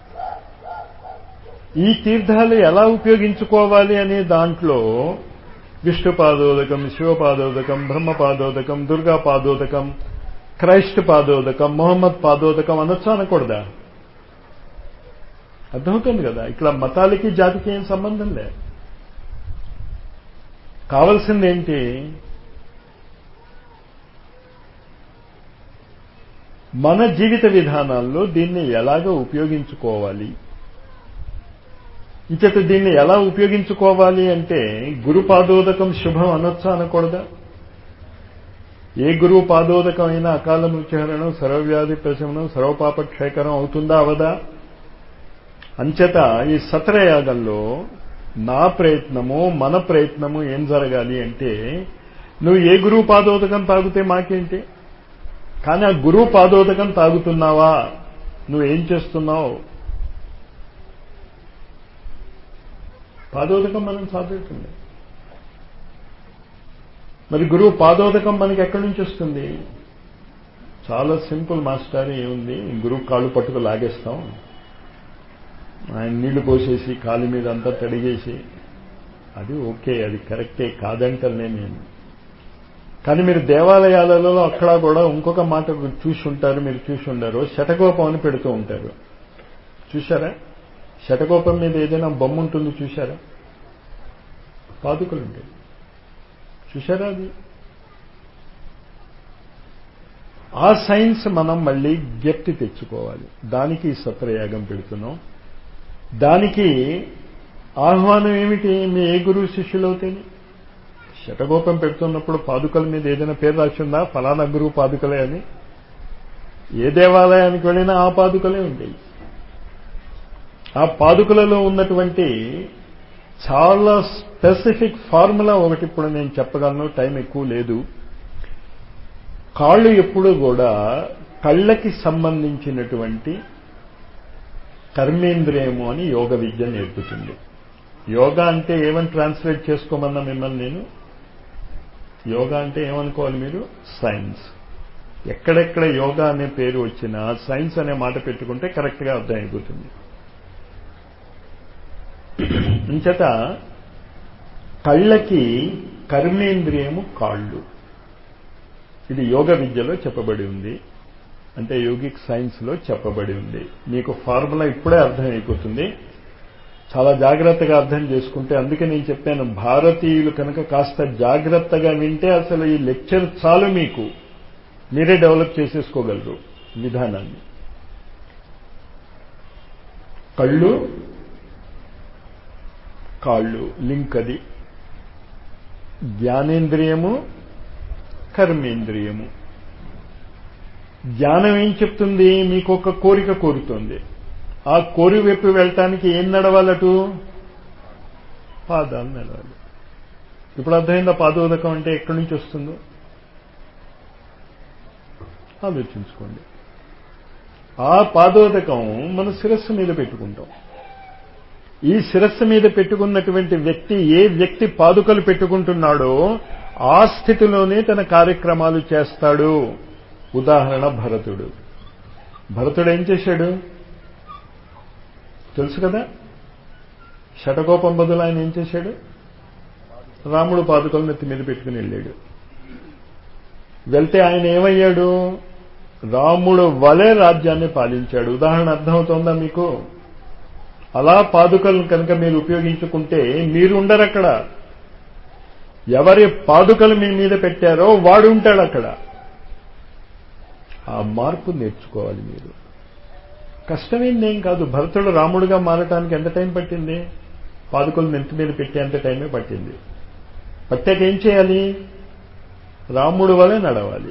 ఈ తీర్థాలు ఎలా ఉపయోగించుకోవాలి అనే దాంట్లో విష్ణు పాదోదకం శివపాదోదకం బ్రహ్మ పాదోదకం దుర్గా పాదోదకం క్రైస్ట్ పాదోదకం మొహమ్మద్ పాదోదకం అనొచ్చా అనకూడదా అర్థమవుతుంది కదా ఇక్కడ మతాలకి జాతికి ఏం సంబంధం లే కావలసింది ఏంటి మన జీవిత విధానాల్లో దీన్ని ఎలాగ ఉపయోగించుకోవాలి ఇంచేత దీన్ని ఎలా ఉపయోగించుకోవాలి అంటే గురు పాదోదకం శుభం అనొచ్చా అనకూడదా ఏ గురువు పాదోదకం అయినా అకాల మృత్యుహరణం సర్వవ్యాధి ప్రశమనం సర్వపాప క్షయకరం అవుతుందా అవదా అంచేత ఈ సత్రయాగంలో నా ప్రయత్నము మన ప్రయత్నము ఏం జరగాలి అంటే నువ్వు ఏ గురువు పాదోదకం తాగితే మాకేంటి కానీ ఆ గురువు పాదోదకం తాగుతున్నావా నువ్వేం చేస్తున్నావు పాదోదకం మనం చదువుతుంది మరి గురువు పాదోదకం మనకి ఎక్కడి నుంచి వస్తుంది చాలా సింపుల్ మాస్టర్ ఏముంది గురువు కాళ్ళు పట్టుకు లాగేస్తాం ఆయన నీళ్లు పోసేసి కాలు మీద అంతా తడిగేసి అది ఓకే అది కరెక్టే కాదంటలే నేను కానీ మీరు దేవాలయాలలో అక్కడ కూడా ఇంకొక మాట చూసి ఉంటారు మీరు చూసి ఉండరు శటకోపం అని పెడుతూ ఉంటారు చూశారా శటకోపం మీద ఏదైనా బొమ్మ ఉంటుంది చూశారా పాదుకలు ఉంటాయి చూశారా అది ఆ సైన్స్ మనం మళ్ళీ గెప్తి తెచ్చుకోవాలి దానికి ఈ సత్రయాగం పెడుతున్నాం దానికి ఆహ్వానం ఏమిటి మీ ఏ గురువు శిష్యులు అవుతాయి శటగోపం పెడుతున్నప్పుడు పాదుకల మీద ఏదైనా పేరు రాసిందా ఫలానా గురువు పాదుకలే అని ఏ దేవాలయానికి వెళ్ళినా ఆ పాదుకలే ఉంటాయి ఆ పాదుకలలో ఉన్నటువంటి చాలా స్పెసిఫిక్ ఫార్ములా ఒకటి ఇప్పుడు నేను చెప్పగలను టైం ఎక్కువ లేదు కాళ్ళు ఎప్పుడూ కూడా కళ్ళకి సంబంధించినటువంటి కర్మేంద్రియము అని యోగ విద్య నేర్పుతుంది యోగా అంటే ఏమని ట్రాన్స్లేట్ చేసుకోమన్నా మిమ్మల్ని నేను యోగా అంటే ఏమనుకోవాలి మీరు సైన్స్ ఎక్కడెక్కడ యోగా అనే పేరు వచ్చినా సైన్స్ అనే మాట పెట్టుకుంటే కరెక్ట్గా అర్థం అయిపోతుంది ఇంచట కళ్ళకి కర్మేంద్రియము కాళ్ళు ఇది యోగ విద్యలో చెప్పబడి ఉంది అంటే యోగిక్ సైన్స్లో చెప్పబడి ఉంది మీకు ఫార్ములా ఇప్పుడే అర్థమైపోతుంది చాలా జాగ్రత్తగా అర్థం చేసుకుంటే అందుకే నేను చెప్పాను భారతీయులు కనుక కాస్త జాగ్రత్తగా వింటే అసలు ఈ లెక్చర్ చాలు మీకు మీరే డెవలప్ చేసేసుకోగలరు విధానాన్ని కళ్ళు కాళ్ళు లింక్ అది జ్ఞానేంద్రియము కర్మేంద్రియము జ్ఞానం ఏం చెప్తుంది మీకు ఒక కోరిక కోరుతుంది ఆ కోరి వైపు వెళ్ళటానికి ఏం నడవాలటు పాదాలు నడవాలి ఇప్పుడు అర్థమైందా పాదోదకం అంటే ఎక్కడి నుంచి వస్తుందో ఆలోచించుకోండి ఆ పాదోదకం మన శిరస్సు మీద పెట్టుకుంటాం ఈ శిరస్సు మీద పెట్టుకున్నటువంటి వ్యక్తి ఏ వ్యక్తి పాదుకలు పెట్టుకుంటున్నాడో ఆ స్థితిలోనే తన కార్యక్రమాలు చేస్తాడు ఉదాహరణ భరతుడు భరతుడు ఏం చేశాడు తెలుసు కదా షటకోపం బదులు ఆయన ఏం చేశాడు రాముడు పాదుకలు నెత్తి మీద పెట్టుకుని వెళ్ళాడు వెళ్తే ఆయన ఏమయ్యాడు రాముడు వలె రాజ్యాన్ని పాలించాడు ఉదాహరణ అర్థమవుతోందా మీకు అలా పాదుకలను కనుక మీరు ఉపయోగించుకుంటే మీరు ఉండరు అక్కడ ఎవరి పాదుకలు మీ మీద పెట్టారో వాడు ఉంటాడు అక్కడ ఆ మార్పు నేర్చుకోవాలి మీరు కష్టమైందేం కాదు భరతుడు రాముడుగా మారటానికి ఎంత టైం పట్టింది పాదుకలు నెత్తి మీద పెట్టేంత టైమే పట్టింది పట్టాక ఏం చేయాలి రాముడు వలె నడవాలి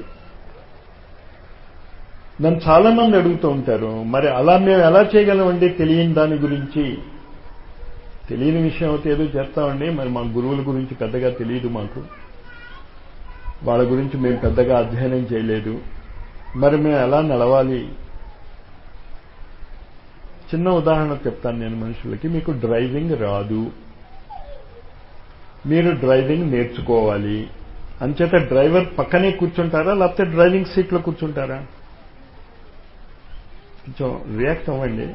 నన్ను చాలా మంది అడుగుతూ ఉంటారు మరి అలా మేము ఎలా చేయగలమండి తెలియని దాని గురించి తెలియని విషయం అయితే ఏదో చేస్తామండి మరి మా గురువుల గురించి పెద్దగా తెలియదు మాకు వాళ్ళ గురించి మేము పెద్దగా అధ్యయనం చేయలేదు మరి మేము ఎలా నడవాలి చిన్న ఉదాహరణ చెప్తాను నేను మనుషులకి మీకు డ్రైవింగ్ రాదు మీరు డ్రైవింగ్ నేర్చుకోవాలి అంచేత డ్రైవర్ పక్కనే కూర్చుంటారా లేకపోతే డ్రైవింగ్ సీట్లో కూర్చుంటారా కొంచెం రియాక్ట్ అవ్వండి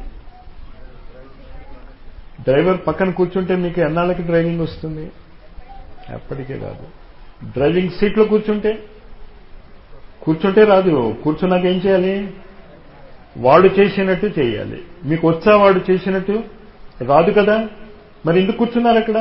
డ్రైవర్ పక్కన కూర్చుంటే మీకు ఎన్నాళ్ళకి డ్రైవింగ్ వస్తుంది ఎప్పటికే రాదు డ్రైవింగ్ సీట్లో కూర్చుంటే కూర్చుంటే రాదు కూర్చున్నాక ఏం చేయాలి వాడు చేసినట్టు చేయాలి మీకు వచ్చా వాడు చేసినట్టు రాదు కదా మరి ఎందుకు కూర్చున్నారు అక్కడ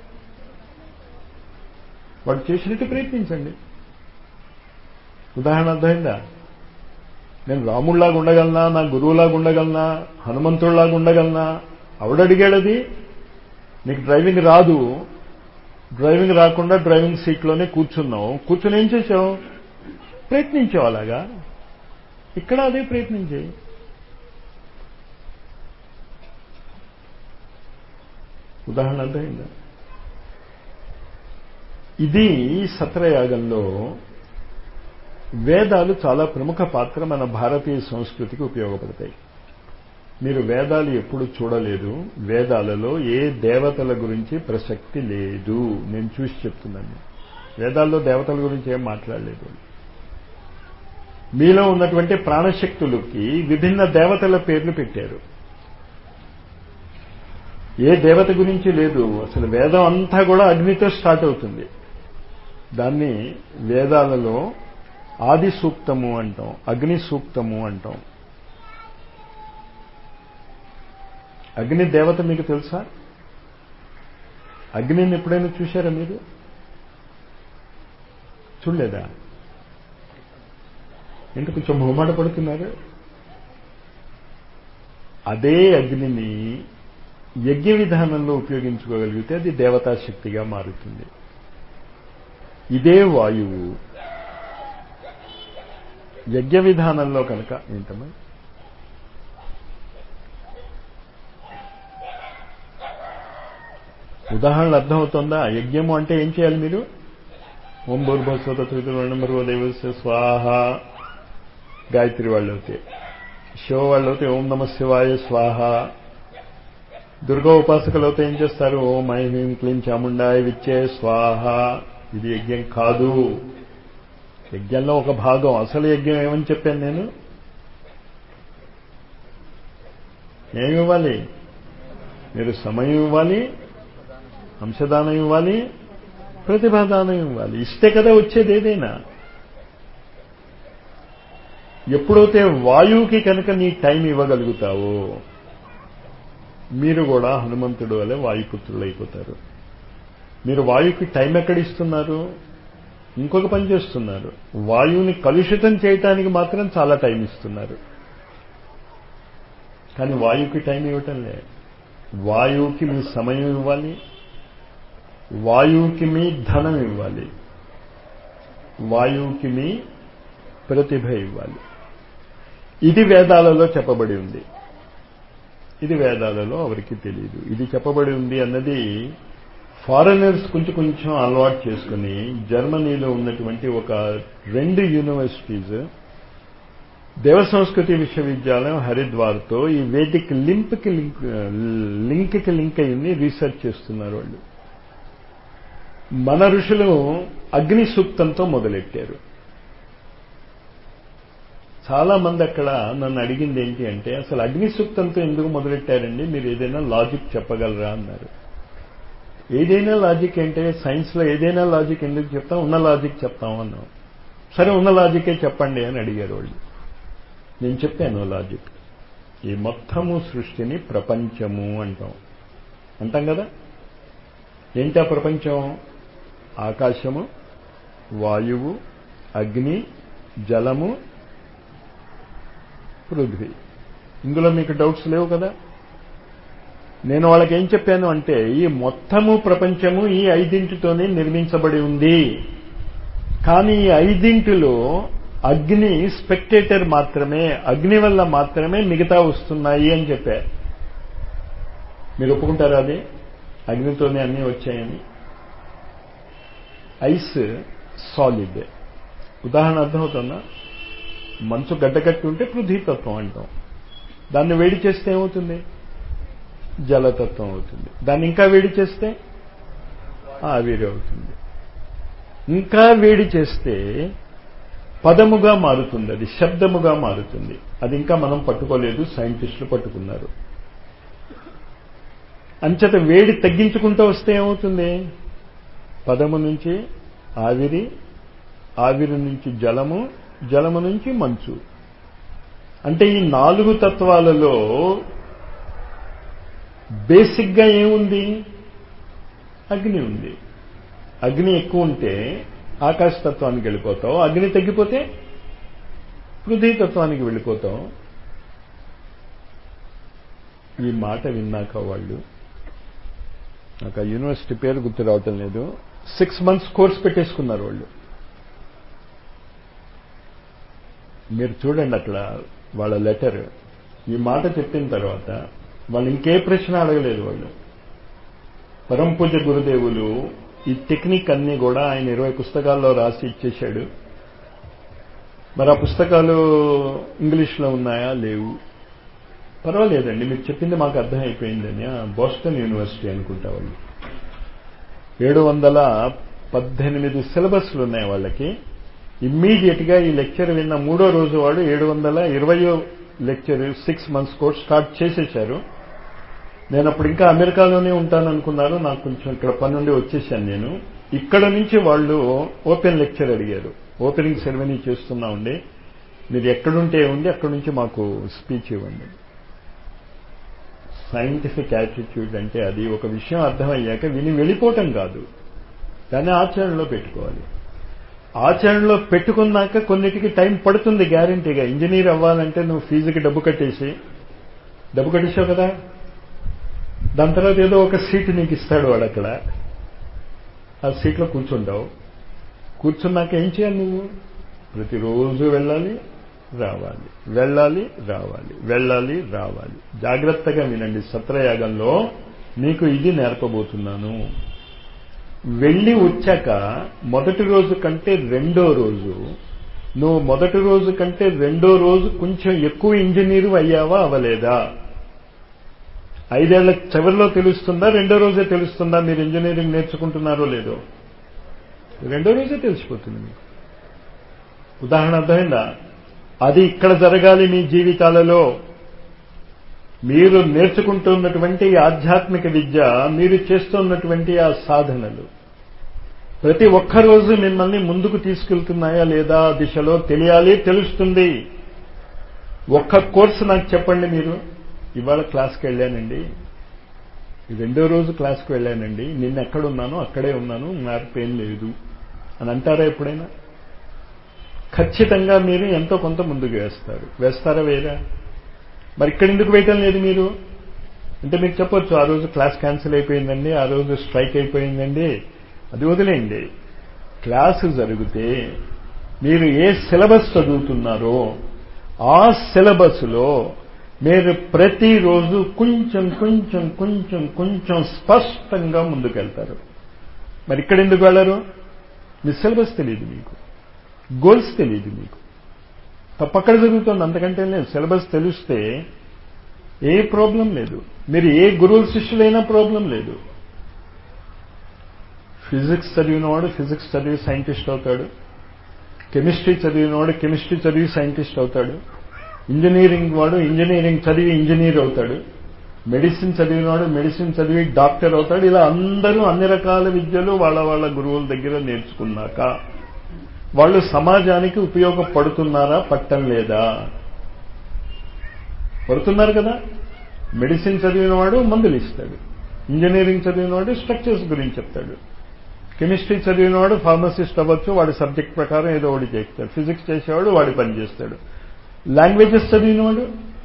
వాడు చేసినట్టు ప్రయత్నించండి ఉదాహరణ అర్థమైందా నేను రాముళ్లాగా ఉండగలనా నా గురువులాగా ఉండగలనా హనుమంతుడిలాగా ఉండగలనా ఆవిడడిగాడది నీకు డ్రైవింగ్ రాదు డ్రైవింగ్ రాకుండా డ్రైవింగ్ సీట్లోనే కూర్చున్నావు కూర్చుని ఏం చేసావు ప్రయత్నించావు అలాగా ఇక్కడ అదే ప్రయత్నించే ఉదాహరణ అర్థమైందా ఇది సత్రయాగంలో వేదాలు చాలా ప్రముఖ పాత్ర మన భారతీయ సంస్కృతికి ఉపయోగపడతాయి మీరు వేదాలు ఎప్పుడు చూడలేదు వేదాలలో ఏ దేవతల గురించి ప్రసక్తి లేదు నేను చూసి చెప్తున్నాను వేదాల్లో దేవతల గురించి ఏం మాట్లాడలేదు మీలో ఉన్నటువంటి ప్రాణశక్తులకి విభిన్న దేవతల పేర్లు పెట్టారు ఏ దేవత గురించి లేదు అసలు వేదం అంతా కూడా అగ్నితో స్టార్ట్ అవుతుంది దాన్ని వేదాలలో ఆది సూక్తము అంటాం అగ్ని సూక్తము అంటాం అగ్ని దేవత మీకు తెలుసా అగ్నిని ఎప్పుడైనా చూశారా మీరు చూడలేదా ఎందుకు కొంచెం మొహమాట పడుతున్నారు అదే అగ్నిని యజ్ఞ విధానంలో ఉపయోగించుకోగలిగితే అది దేవతా శక్తిగా మారుతుంది ఇదే వాయువు యజ్ఞ విధానంలో కనుక ఏంటమ్మా ఉదాహరణలు అర్థమవుతుందా యజ్ఞము అంటే ఏం చేయాలి మీరు ఓం భూర్భస్వత త్రితుర్ణంబర్వ దేవస్య స్వాహ గాయత్రి వాళ్ళు అవుతే శివ వాళ్ళు అవుతే ఓం నమ శివాయ స్వాహ దుర్గా ఉపాసకులు అవుతే ఏం చేస్తారు ఓం ఐ హ్రీం క్లీం చాముండాయ విచ్చే స్వాహ ఇది యజ్ఞం కాదు యజ్ఞంలో ఒక భాగం అసలు యజ్ఞం ఏమని చెప్పాను నేను ఏమి ఇవ్వాలి మీరు సమయం ఇవ్వాలి అంశదానం ఇవ్వాలి ప్రతిభాదానం ఇవ్వాలి ఇస్తే కదా వచ్చేది ఏదైనా ఎప్పుడైతే వాయువుకి కనుక నీ టైం ఇవ్వగలుగుతావో మీరు కూడా హనుమంతుడు వలె వాయుపుత్రులు అయిపోతారు మీరు వాయువుకి టైం ఎక్కడ ఇస్తున్నారు ఇంకొక పని చేస్తున్నారు వాయువుని కలుషితం చేయటానికి మాత్రం చాలా టైం ఇస్తున్నారు కానీ వాయువుకి టైం ఇవ్వటం లే వాయువుకి మీ సమయం ఇవ్వాలి వాయువుకి మీ ధనం ఇవ్వాలి వాయువుకి మీ ప్రతిభ ఇవ్వాలి ఇది వేదాలలో చెప్పబడి ఉంది ఇది వేదాలలో ఎవరికి తెలియదు ఇది చెప్పబడి ఉంది అన్నది ఫారినర్స్ కొంచెం కొంచెం అలవాటు చేసుకుని జర్మనీలో ఉన్నటువంటి ఒక రెండు యూనివర్సిటీస్ దేవ సంస్కృతి విశ్వవిద్యాలయం హరిద్వార్తో ఈ వేదిక్ లింక్కి లింక్ లింక్కి లింక్ అయ్యింది రీసెర్చ్ చేస్తున్నారు వాళ్ళు మన ఋషులు అగ్ని సూక్తంతో మొదలెట్టారు చాలా మంది అక్కడ నన్ను అడిగింది ఏంటి అంటే అసలు అగ్ని సూక్తంతో ఎందుకు మొదలెట్టారండి మీరు ఏదైనా లాజిక్ చెప్పగలరా అన్నారు ఏదైనా లాజిక్ అంటే సైన్స్లో ఏదైనా లాజిక్ ఎందుకు చెప్తాం ఉన్న లాజిక్ చెప్తాం అన్నాం సరే ఉన్న లాజికే చెప్పండి అని అడిగారు వాళ్ళు నేను చెప్పాను లాజిక్ ఈ మొత్తము సృష్టిని ప్రపంచము అంటాం అంటాం కదా ఏంటా ప్రపంచం ఆకాశము వాయువు అగ్ని జలము పృథ్వీ ఇందులో మీకు డౌట్స్ లేవు కదా నేను వాళ్ళకి ఏం చెప్పాను అంటే ఈ మొత్తము ప్రపంచము ఈ ఐదింటితోనే నిర్మించబడి ఉంది కానీ ఈ ఐదింటిలో అగ్ని స్పెక్టేటర్ మాత్రమే అగ్ని వల్ల మాత్రమే మిగతా వస్తున్నాయి అని చెప్పారు మీరు ఒప్పుకుంటారా అది అగ్నితోనే అన్నీ వచ్చాయని ఐస్ సాలిడ్ ఉదాహరణ అర్థమవుతుందా మంచు గడ్డకట్టి ఉంటే పృథ్వీతత్వం అంటాం దాన్ని వేడి చేస్తే ఏమవుతుంది జలతత్వం అవుతుంది దాన్ని ఇంకా వేడి చేస్తే ఆవిరి అవుతుంది ఇంకా వేడి చేస్తే పదముగా మారుతుంది అది శబ్దముగా మారుతుంది అది ఇంకా మనం పట్టుకోలేదు సైంటిస్టులు పట్టుకున్నారు అంచేత వేడి తగ్గించుకుంటూ వస్తే ఏమవుతుంది పదము నుంచి ఆవిరి ఆవిరి నుంచి జలము జలము నుంచి మంచు అంటే ఈ నాలుగు తత్వాలలో బేసిక్గా ఏముంది అగ్ని ఉంది అగ్ని ఎక్కువ ఉంటే ఆకాశతత్వానికి వెళ్ళిపోతావు అగ్ని తగ్గిపోతే పృథ్వీతత్వానికి వెళ్ళిపోతాం ఈ మాట విన్నాక వాళ్ళు నాకు ఆ యూనివర్సిటీ పేరు గుర్తు రావటం లేదు సిక్స్ మంత్స్ కోర్స్ పెట్టేసుకున్నారు వాళ్ళు మీరు చూడండి అక్కడ వాళ్ళ లెటర్ ఈ మాట చెప్పిన తర్వాత వాళ్ళు ఇంకే ప్రశ్న అడగలేదు వాళ్ళు పరంపూజ గురుదేవులు ఈ టెక్నిక్ అన్ని కూడా ఆయన ఇరవై పుస్తకాల్లో రాసి ఇచ్చేశాడు మరి ఆ పుస్తకాలు ఇంగ్లీష్లో ఉన్నాయా లేవు పర్వాలేదండి మీరు చెప్పింది మాకు అర్థమైపోయిందని బోస్టన్ యూనివర్సిటీ అనుకుంటా వాళ్ళు ఏడు వందల పద్దెనిమిది సిలబస్లు ఉన్నాయి వాళ్ళకి ఇమ్మీడియట్ గా ఈ లెక్చర్ విన్న మూడో రోజు వాడు ఏడు వందల ఇరవయో lecture six months course start చేసేశారు నేను అప్పుడు ఇంకా అమెరికాలోనే ఉంటాను అనుకున్నారు నాకు కొంచెం ఇక్కడ పని నుండి వచ్చేసాను నేను ఇక్కడ నుంచి వాళ్ళు ఓపెన్ లెక్చర్ అడిగారు ఓపెనింగ్ సెరమనీ చేస్తున్నా ఉండి మీరు ఎక్కడుంటే ఉండి అక్కడి నుంచి మాకు స్పీచ్ ఇవ్వండి సైంటిఫిక్ యాటిట్యూడ్ అంటే అది ఒక విషయం అర్థమయ్యాక విని వెళ్ళిపోవటం కాదు దాన్ని ఆచరణలో పెట్టుకోవాలి ఆచరణలో పెట్టుకున్నాక కొన్నిటికి టైం పడుతుంది గ్యారంటీగా ఇంజనీర్ అవ్వాలంటే నువ్వు ఫీజుకి డబ్బు కట్టేసి డబ్బు కట్టేసావు కదా దాని తర్వాత ఏదో ఒక సీటు నీకు ఇస్తాడు వాడు అక్కడ ఆ సీట్లో కూర్చుంటావు కూర్చున్నాక ఏం చేయాలి నువ్వు ప్రతిరోజు వెళ్ళాలి రావాలి వెళ్ళాలి రావాలి వెళ్ళాలి రావాలి జాగ్రత్తగా వినండి సత్రయాగంలో మీకు ఇది నేర్పబోతున్నాను వెళ్ళి వచ్చాక మొదటి రోజు కంటే రెండో రోజు నువ్వు మొదటి రోజు కంటే రెండో రోజు కొంచెం ఎక్కువ ఇంజనీరు అయ్యావా అవలేదా ఐదేళ్ల చివరిలో తెలుస్తుందా రెండో రోజే తెలుస్తుందా మీరు ఇంజనీరింగ్ నేర్చుకుంటున్నారో లేదో రెండో రోజే తెలిసిపోతుంది మీకు ఉదాహరణ అర్థమైందా అది ఇక్కడ జరగాలి మీ జీవితాలలో మీరు నేర్చుకుంటున్నటువంటి ఆధ్యాత్మిక విద్య మీరు చేస్తున్నటువంటి ఆ సాధనలు ప్రతి ఒక్క రోజు మిమ్మల్ని ముందుకు తీసుకెళ్తున్నాయా లేదా దిశలో తెలియాలి తెలుస్తుంది ఒక్క కోర్సు నాకు చెప్పండి మీరు ఇవాళ క్లాస్కి వెళ్ళానండి రెండో రోజు క్లాస్కి వెళ్ళానండి నిన్న ఎక్కడున్నానో అక్కడే ఉన్నాను మార్పు ఏం లేదు అని అంటారా ఎప్పుడైనా ఖచ్చితంగా మీరు ఎంతో కొంత ముందుకు వేస్తారు వేస్తారా వేరా మరి ఇక్కడ ఎందుకు వేయటం లేదు మీరు అంటే మీకు చెప్పొచ్చు ఆ రోజు క్లాస్ క్యాన్సిల్ అయిపోయిందండి ఆ రోజు స్ట్రైక్ అయిపోయిందండి అది వదిలేయండి క్లాసు జరిగితే మీరు ఏ సిలబస్ చదువుతున్నారో ఆ సిలబస్లో మీరు ప్రతిరోజు కొంచెం కొంచెం కొంచెం కొంచెం స్పష్టంగా ముందుకెళ్తారు మరి ఇక్కడ ఎందుకు వెళ్ళరు మీ సిలబస్ తెలియదు మీకు గోల్స్ తెలియదు మీకు తప్పక్కడ జరుగుతుంది అంతకంటే లేదు సిలబస్ తెలిస్తే ఏ ప్రాబ్లం లేదు మీరు ఏ గురువుల శిష్యులైనా ప్రాబ్లం లేదు ఫిజిక్స్ చదివినవాడు ఫిజిక్స్ చదివి సైంటిస్ట్ అవుతాడు కెమిస్ట్రీ చదివినవాడు కెమిస్ట్రీ చదివి సైంటిస్ట్ అవుతాడు ఇంజనీరింగ్ వాడు ఇంజనీరింగ్ చదివి ఇంజనీర్ అవుతాడు మెడిసిన్ చదివినవాడు మెడిసిన్ చదివి డాక్టర్ అవుతాడు ఇలా అందరూ అన్ని రకాల విద్యలు వాళ్ళ వాళ్ళ గురువుల దగ్గర నేర్చుకున్నాక వాళ్ళు సమాజానికి ఉపయోగపడుతున్నారా పట్టం లేదా పడుతున్నారు కదా మెడిసిన్ చదివినవాడు మందులు ఇస్తాడు ఇంజనీరింగ్ చదివినవాడు స్ట్రక్చర్స్ గురించి చెప్తాడు కెమిస్ట్రీ చదివినవాడు ఫార్మసిస్ట్ అవ్వచ్చు వాడి సబ్జెక్ట్ ప్రకారం ఏదో ఒకటి చేస్తాడు ఫిజిక్స్ చేసేవాడు వాడి పని చేస్తాడు లాంగ్వేజెస్ చదివినవాడు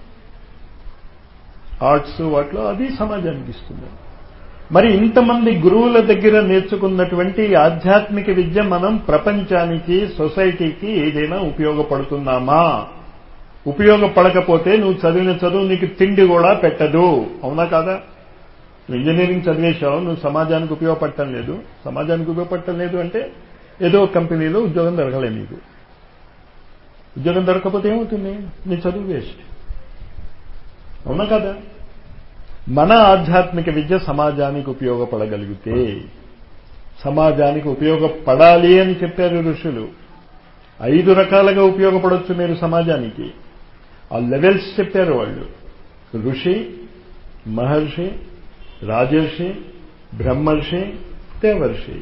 ఆర్ట్స్ వాటిలో అది సమాజానికి ఇస్తుంది మరి ఇంతమంది గురువుల దగ్గర నేర్చుకున్నటువంటి ఆధ్యాత్మిక విద్య మనం ప్రపంచానికి సొసైటీకి ఏదైనా ఉపయోగపడుతున్నామా ఉపయోగపడకపోతే నువ్వు చదివిన చదువు నీకు తిండి కూడా పెట్టదు అవునా కాదా నువ్వు ఇంజనీరింగ్ చదివేశావు నువ్వు సమాజానికి ఉపయోగపడటం లేదు సమాజానికి ఉపయోగపడటం లేదు అంటే ఏదో కంపెనీలో ఉద్యోగం దొరకలే నీకు ఉద్యోగం దొరకకపోతే ఏమవుతుంది నీ చదువు వేస్ట్ అవునా కదా మన ఆధ్యాత్మిక విద్య సమాజానికి ఉపయోగపడగలిగితే సమాజానికి ఉపయోగపడాలి అని చెప్పారు ఋషులు ఐదు రకాలుగా ఉపయోగపడవచ్చు మీరు సమాజానికి ఆ లెవెల్స్ చెప్పారు వాళ్ళు ఋషి మహర్షి రాజర్షి బ్రహ్మర్షి దేవర్షి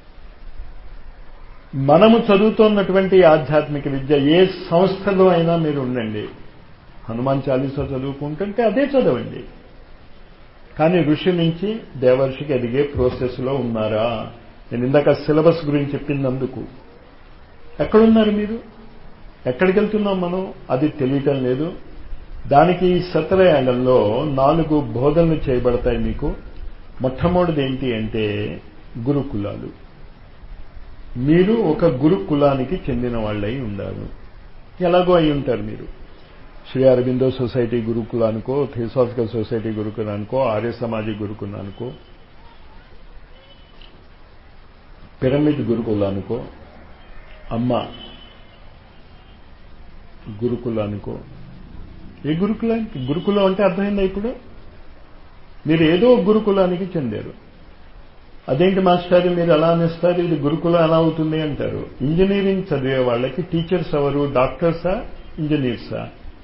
మనము చదువుతున్నటువంటి ఆధ్యాత్మిక విద్య ఏ సంస్థలో అయినా మీరు ఉండండి హనుమాన్ చాలీసా చదువుకుంటుంటే అదే చదవండి కానీ ఋషి నుంచి దేవర్షికి ఎదిగే ప్రాసెస్లో ఉన్నారా నేను ఇందాక సిలబస్ గురించి చెప్పినందుకు ఎక్కడున్నారు మీరు ఎక్కడికి వెళ్తున్నాం మనం అది తెలియటం లేదు దానికి సత్రయాగంలో నాలుగు బోధనలు చేయబడతాయి మీకు మొట్టమొదటిది ఏంటి అంటే గురుకులాలు మీరు ఒక గురుకులానికి చెందిన వాళ్ళై ఉండాలి ఎలాగో అయి ఉంటారు మీరు శ్రీ అరవిందో సొసైటీ గురుకులానికో థియోసాఫికల్ సొసైటీ గురుకులానికో ఆర్య సమాజీ గురుకులానికో పిరమిడ్ గురుకులానికో అమ్మ గురుకులానికో ఏ గురుకులానికి గురుకులం అంటే అర్థమైందా ఇప్పుడు మీరు ఏదో గురుకులానికి చెందారు అదేంటి మాస్టర్ మీరు ఎలా అనిస్తారు ఇది గురుకులం ఎలా అవుతుంది అంటారు ఇంజనీరింగ్ చదివే వాళ్ళకి టీచర్స్ ఎవరు డాక్టర్సా ఇంజనీర్సా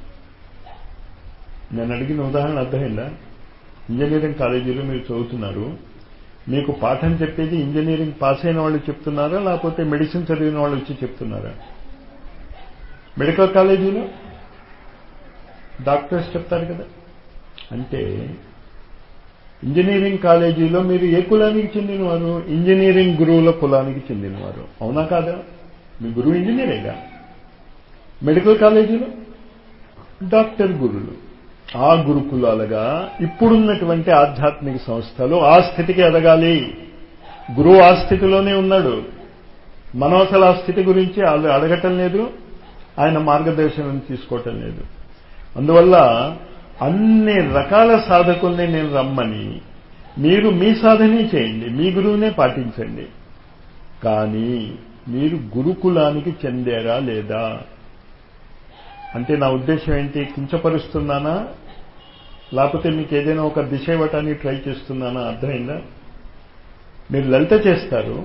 నేను అడిగిన ఉదాహరణ అర్థమైందా ఇంజనీరింగ్ కాలేజీలో మీరు చదువుతున్నారు మీకు పాఠం చెప్పేది ఇంజనీరింగ్ పాస్ అయిన వాళ్ళు చెప్తున్నారా లేకపోతే మెడిసిన్ చదివిన వాళ్ళు వచ్చి చెప్తున్నారా మెడికల్ కాలేజీలో డాక్టర్స్ చెప్తారు కదా అంటే ఇంజనీరింగ్ కాలేజీలో మీరు ఏ కులానికి చెందినవారు ఇంజనీరింగ్ గురువుల కులానికి చెందినవారు అవునా కాదా మీ గురువు ఇంజనీరేగా మెడికల్ కాలేజీలో డాక్టర్ గురులు ఆ గురుకులాలుగా ఇప్పుడున్నటువంటి ఆధ్యాత్మిక సంస్థలు ఆ స్థితికి ఎదగాలి గురువు ఆ స్థితిలోనే ఉన్నాడు మనం అసలు ఆ స్థితి గురించి అడగటం లేదు ఆయన మార్గదర్శనం తీసుకోవటం లేదు అందువల్ల అన్ని రకాల సాధకుల్ని నేను రమ్మని మీరు మీ సాధనే చేయండి మీ గురువునే పాటించండి కానీ మీరు గురుకులానికి చెందారా లేదా అంటే నా ఉద్దేశం ఏంటి కించపరుస్తున్నానా లేకపోతే మీకు ఏదైనా ఒక దిశ ఇవ్వటానికి ట్రై చేస్తున్నానా అర్థమైందా మీరు లలిత చేస్తారు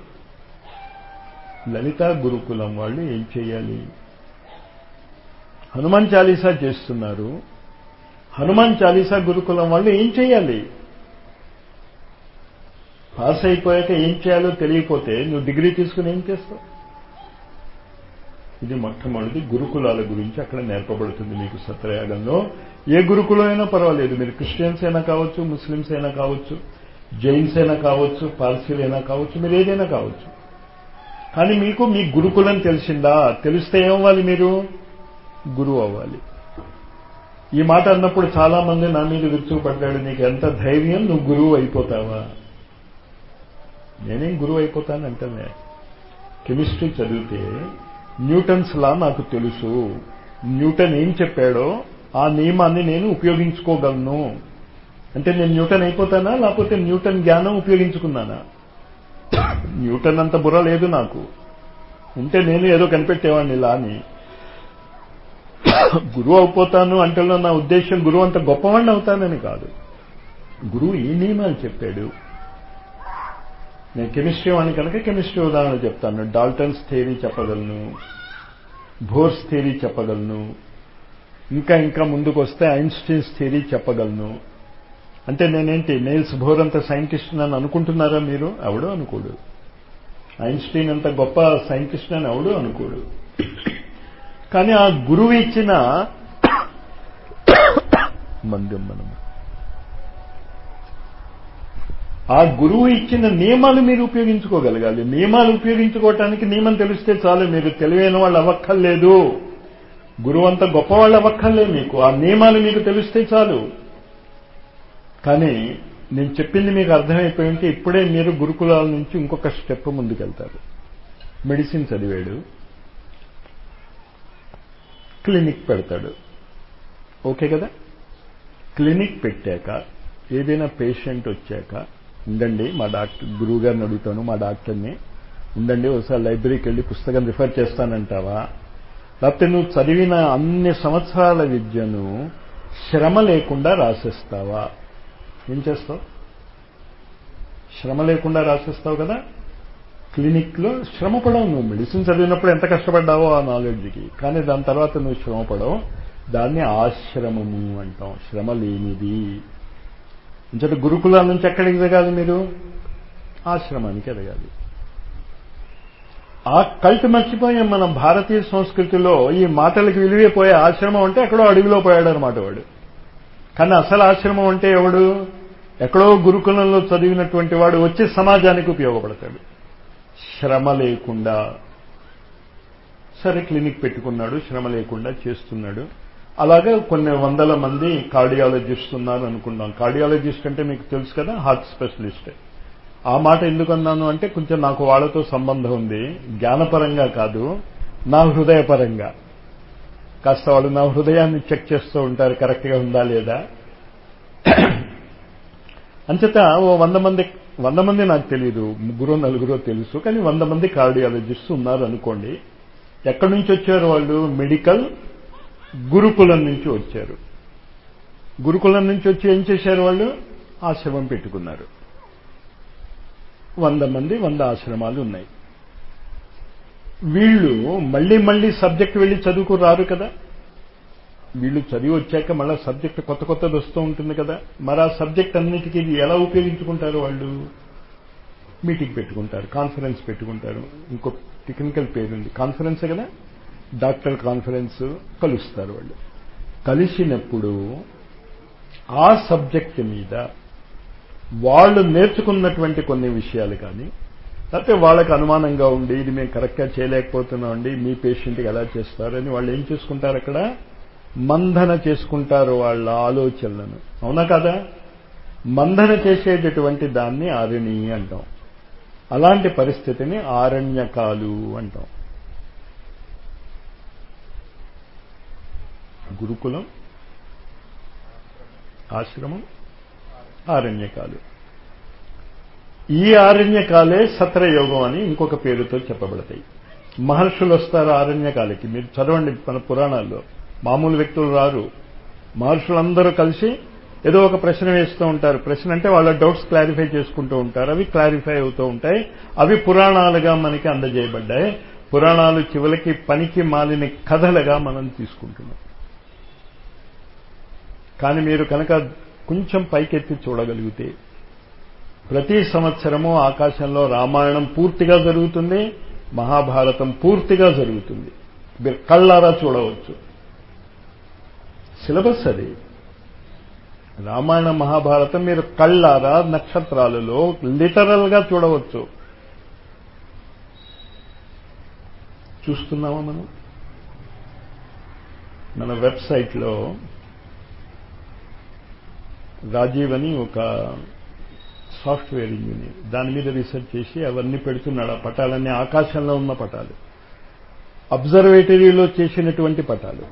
లలిత గురుకులం వాళ్ళు ఏం చేయాలి హనుమాన్ చాలీసా చేస్తున్నారు హనుమాన్ చాలీసా గురుకులం వాళ్ళు ఏం చేయాలి పాస్ అయిపోయాక ఏం చేయాలో తెలియకపోతే నువ్వు డిగ్రీ తీసుకుని ఏం చేస్తావు ఇది మొట్టమొదటి గురుకులాల గురించి అక్కడ నేర్పబడుతుంది మీకు సత్రయాగంలో ఏ గురుకులం అయినా పర్వాలేదు మీరు క్రిస్టియన్స్ అయినా కావచ్చు ముస్లిమ్స్ అయినా కావచ్చు జైన్స్ అయినా కావచ్చు పార్సీలు అయినా కావచ్చు మీరు ఏదైనా కావచ్చు కానీ మీకు మీ గురుకులం తెలిసిందా తెలిస్తే ఏమవ్వాలి మీరు గురువు అవ్వాలి ఈ మాట అన్నప్పుడు చాలా మంది నా మీద విరుచుకుపడ్డాడు నీకు ఎంత ధైర్యం నువ్వు గురువు అయిపోతావా నేనేం గురువు అయిపోతాను అంటేనే కెమిస్ట్రీ చదివితే న్యూటన్స్ లా నాకు తెలుసు న్యూటన్ ఏం చెప్పాడో ఆ నియమాన్ని నేను ఉపయోగించుకోగలను అంటే నేను న్యూటన్ అయిపోతానా లేకపోతే న్యూటన్ జ్ఞానం ఉపయోగించుకున్నానా న్యూటన్ అంత బుర్ర లేదు నాకు ఉంటే నేను ఏదో కనిపెట్టేవాడిని ఇలా అని గురువు అయిపోతాను అంటే నా ఉద్దేశం గురువు అంత గొప్పవాడిని అవుతానని కాదు గురువు ఏ నియమాలు చెప్పాడు నేను కెమిస్ట్రీ వాడిని కనుక కెమిస్ట్రీ ఉదాహరణ చెప్తాను డాల్టన్స్ థియరీ చెప్పగలను భోర్స్ థియరీ చెప్పగలను ఇంకా ఇంకా ముందుకు వస్తే ఐన్స్టీన్స్ థియరీ చెప్పగలను అంటే నేనేంటి నెయిల్స్ భోర్ అంత సైంటిస్ట్ అని అనుకుంటున్నారా మీరు ఎవడో అనుకోడు ఐన్స్టీన్ అంత గొప్ప సైంటిస్ట్ అని ఎవడో అనుకోడు కానీ ఆ గురువు ఇచ్చిన మందం మనం ఆ గురువు ఇచ్చిన నియమాలు మీరు ఉపయోగించుకోగలగాలి నియమాలు ఉపయోగించుకోవటానికి నియమం తెలిస్తే చాలు మీరు తెలివైన వాళ్ళు అవ్వక్కర్లేదు గురువు అంత గొప్పవాళ్ళు అవ్వక్కర్లేదు మీకు ఆ నియమాలు మీకు తెలిస్తే చాలు కానీ నేను చెప్పింది మీకు అర్థమైపోయి ఉంటే ఇప్పుడే మీరు గురుకులాల నుంచి ఇంకొక స్టెప్ ముందుకెళ్తారు మెడిసిన్ చదివాడు క్లినిక్ పెడతాడు ఓకే కదా క్లినిక్ పెట్టాక ఏదైనా పేషెంట్ వచ్చాక ఉండండి మా డాక్టర్ గురువు గారిని అడుగుతాను మా డాక్టర్ని ఉండండి ఒకసారి లైబ్రరీకి వెళ్ళి పుస్తకం రిఫర్ చేస్తానంటావా లేకపోతే నువ్వు చదివిన అన్ని సంవత్సరాల విద్యను శ్రమ లేకుండా రాసేస్తావా ఏం చేస్తావు శ్రమ లేకుండా రాసేస్తావు కదా క్లినిక్లో శ్రమ పడవు నువ్వు మెడిసిన్ చదివినప్పుడు ఎంత కష్టపడ్డావో ఆ నాలెడ్జ్కి కానీ దాని తర్వాత నువ్వు శ్రమ పడవు దాన్ని ఆశ్రమము అంటాం శ్రమ లేనిది ఇంతటి గురుకులాల నుంచి ఎక్కడికి ఎదగాలి మీరు ఆశ్రమానికి ఎదగాలి ఆ కల్ట్ మర్చిపోయాం మనం భారతీయ సంస్కృతిలో ఈ మాటలకు విలువైపోయే ఆశ్రమం అంటే ఎక్కడో అడవిలో పోయాడు అనమాట వాడు కానీ అసలు ఆశ్రమం అంటే ఎవడు ఎక్కడో గురుకులంలో చదివినటువంటి వాడు వచ్చి సమాజానికి ఉపయోగపడతాడు శ్రమ లేకుండా సరే క్లినిక్ పెట్టుకున్నాడు శ్రమ లేకుండా చేస్తున్నాడు అలాగే కొన్ని వందల మంది కార్డియాలజిస్ట్ ఉన్నారు అనుకున్నాం కార్డియాలజిస్ట్ అంటే మీకు తెలుసు కదా హార్ట్ స్పెషలిస్ట్ ఆ మాట ఎందుకు అన్నాను అంటే కొంచెం నాకు వాళ్ళతో సంబంధం ఉంది జ్ఞానపరంగా కాదు నా హృదయపరంగా కాస్త వాళ్ళు నా హృదయాన్ని చెక్ చేస్తూ ఉంటారు కరెక్ట్గా ఉందా లేదా అంచేత ఓ వంద మంది వంద మంది నాకు తెలియదు ముగ్గురో నలుగురో తెలుసు కానీ వంద మంది కార్డియాలజిస్ట్స్ ఉన్నారు అనుకోండి ఎక్కడి నుంచి వచ్చారు వాళ్ళు మెడికల్ గురుకులం నుంచి వచ్చారు గురుకులం నుంచి వచ్చి ఏం చేశారు వాళ్ళు ఆశ్రమం పెట్టుకున్నారు వంద మంది వంద ఆశ్రమాలు ఉన్నాయి వీళ్ళు మళ్ళీ మళ్ళీ సబ్జెక్ట్ వెళ్ళి చదువుకు రారు కదా వీళ్ళు చదివి వచ్చాక మళ్ళీ సబ్జెక్ట్ కొత్త కొత్తది వస్తూ ఉంటుంది కదా మరి ఆ సబ్జెక్ట్ అన్నిటికీ ఇది ఎలా ఉపయోగించుకుంటారు వాళ్ళు మీటింగ్ పెట్టుకుంటారు కాన్ఫరెన్స్ పెట్టుకుంటారు ఇంకో టెక్నికల్ పేరు ఉంది కాన్ఫరెన్స్ కదా డాక్టర్ కాన్ఫరెన్స్ కలుస్తారు వాళ్ళు కలిసినప్పుడు ఆ సబ్జెక్ట్ మీద వాళ్ళు నేర్చుకున్నటువంటి కొన్ని విషయాలు కానీ లేకపోతే వాళ్ళకి అనుమానంగా ఉండి ఇది మేము కరెక్ట్గా చేయలేకపోతున్నామండి మీ పేషెంట్కి ఎలా చేస్తారని వాళ్ళు ఏం చేసుకుంటారు అక్కడ మంధన చేసుకుంటారు వాళ్ళ ఆలోచనలను అవునా కదా మంధన చేసేటటువంటి దాన్ని ఆరణి అంటాం అలాంటి పరిస్థితిని ఆరణ్యకాలు అంటాం గురుకులం ఆశ్రమం ఆరణ్యకాలు ఈ ఆరణ్యకాలే సత్రయోగం అని ఇంకొక పేరుతో చెప్పబడతాయి మహర్షులు వస్తారు ఆరణ్యకాలకి మీరు చదవండి మన పురాణాల్లో మామూలు వ్యక్తులు రారు మహర్షులందరూ కలిసి ఏదో ఒక ప్రశ్న వేస్తూ ఉంటారు ప్రశ్న అంటే వాళ్ళ డౌట్స్ క్లారిఫై చేసుకుంటూ ఉంటారు అవి క్లారిఫై అవుతూ ఉంటాయి అవి పురాణాలుగా మనకి అందజేయబడ్డాయి పురాణాలు చివరికి పనికి మాలిన కథలుగా మనం తీసుకుంటున్నాం కానీ మీరు కనుక కొంచెం పైకెత్తి చూడగలిగితే ప్రతి సంవత్సరము ఆకాశంలో రామాయణం పూర్తిగా జరుగుతుంది మహాభారతం పూర్తిగా జరుగుతుంది మీరు కళ్ళారా చూడవచ్చు సిలబస్ అది రామాయణ మహాభారతం మీరు కళ్ళారా నక్షత్రాలలో లిటరల్ గా చూడవచ్చు చూస్తున్నామా మనం మన వెబ్సైట్లో రాజీవ్ అని ఒక సాఫ్ట్వేర్ ఇంజనీర్ దాని మీద రీసెర్చ్ చేసి అవన్నీ పెడుతున్నాడు ఆ పటాలన్నీ ఆకాశంలో ఉన్న పటాలు అబ్జర్వేటరీలో చేసినటువంటి పటాలు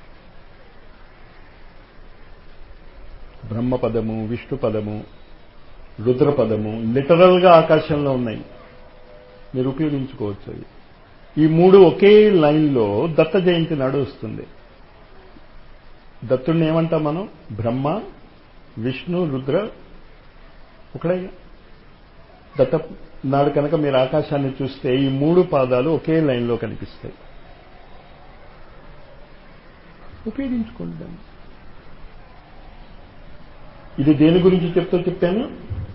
బ్రహ్మపదము విష్ణు పదము రుద్రపదము లిటరల్ గా ఆకాశంలో ఉన్నాయి మీరు ఉపయోగించుకోవచ్చు అవి ఈ మూడు ఒకే లైన్లో దత్త జయంతి నాడు వస్తుంది దత్తుడిని ఏమంటాం మనం బ్రహ్మ విష్ణు రుద్ర ఒకడే దత్త నాడు కనుక మీరు ఆకాశాన్ని చూస్తే ఈ మూడు పాదాలు ఒకే లైన్లో కనిపిస్తాయి ఉపయోగించుకోండి దాన్ని ఇది దేని గురించి చెప్తూ చెప్పాను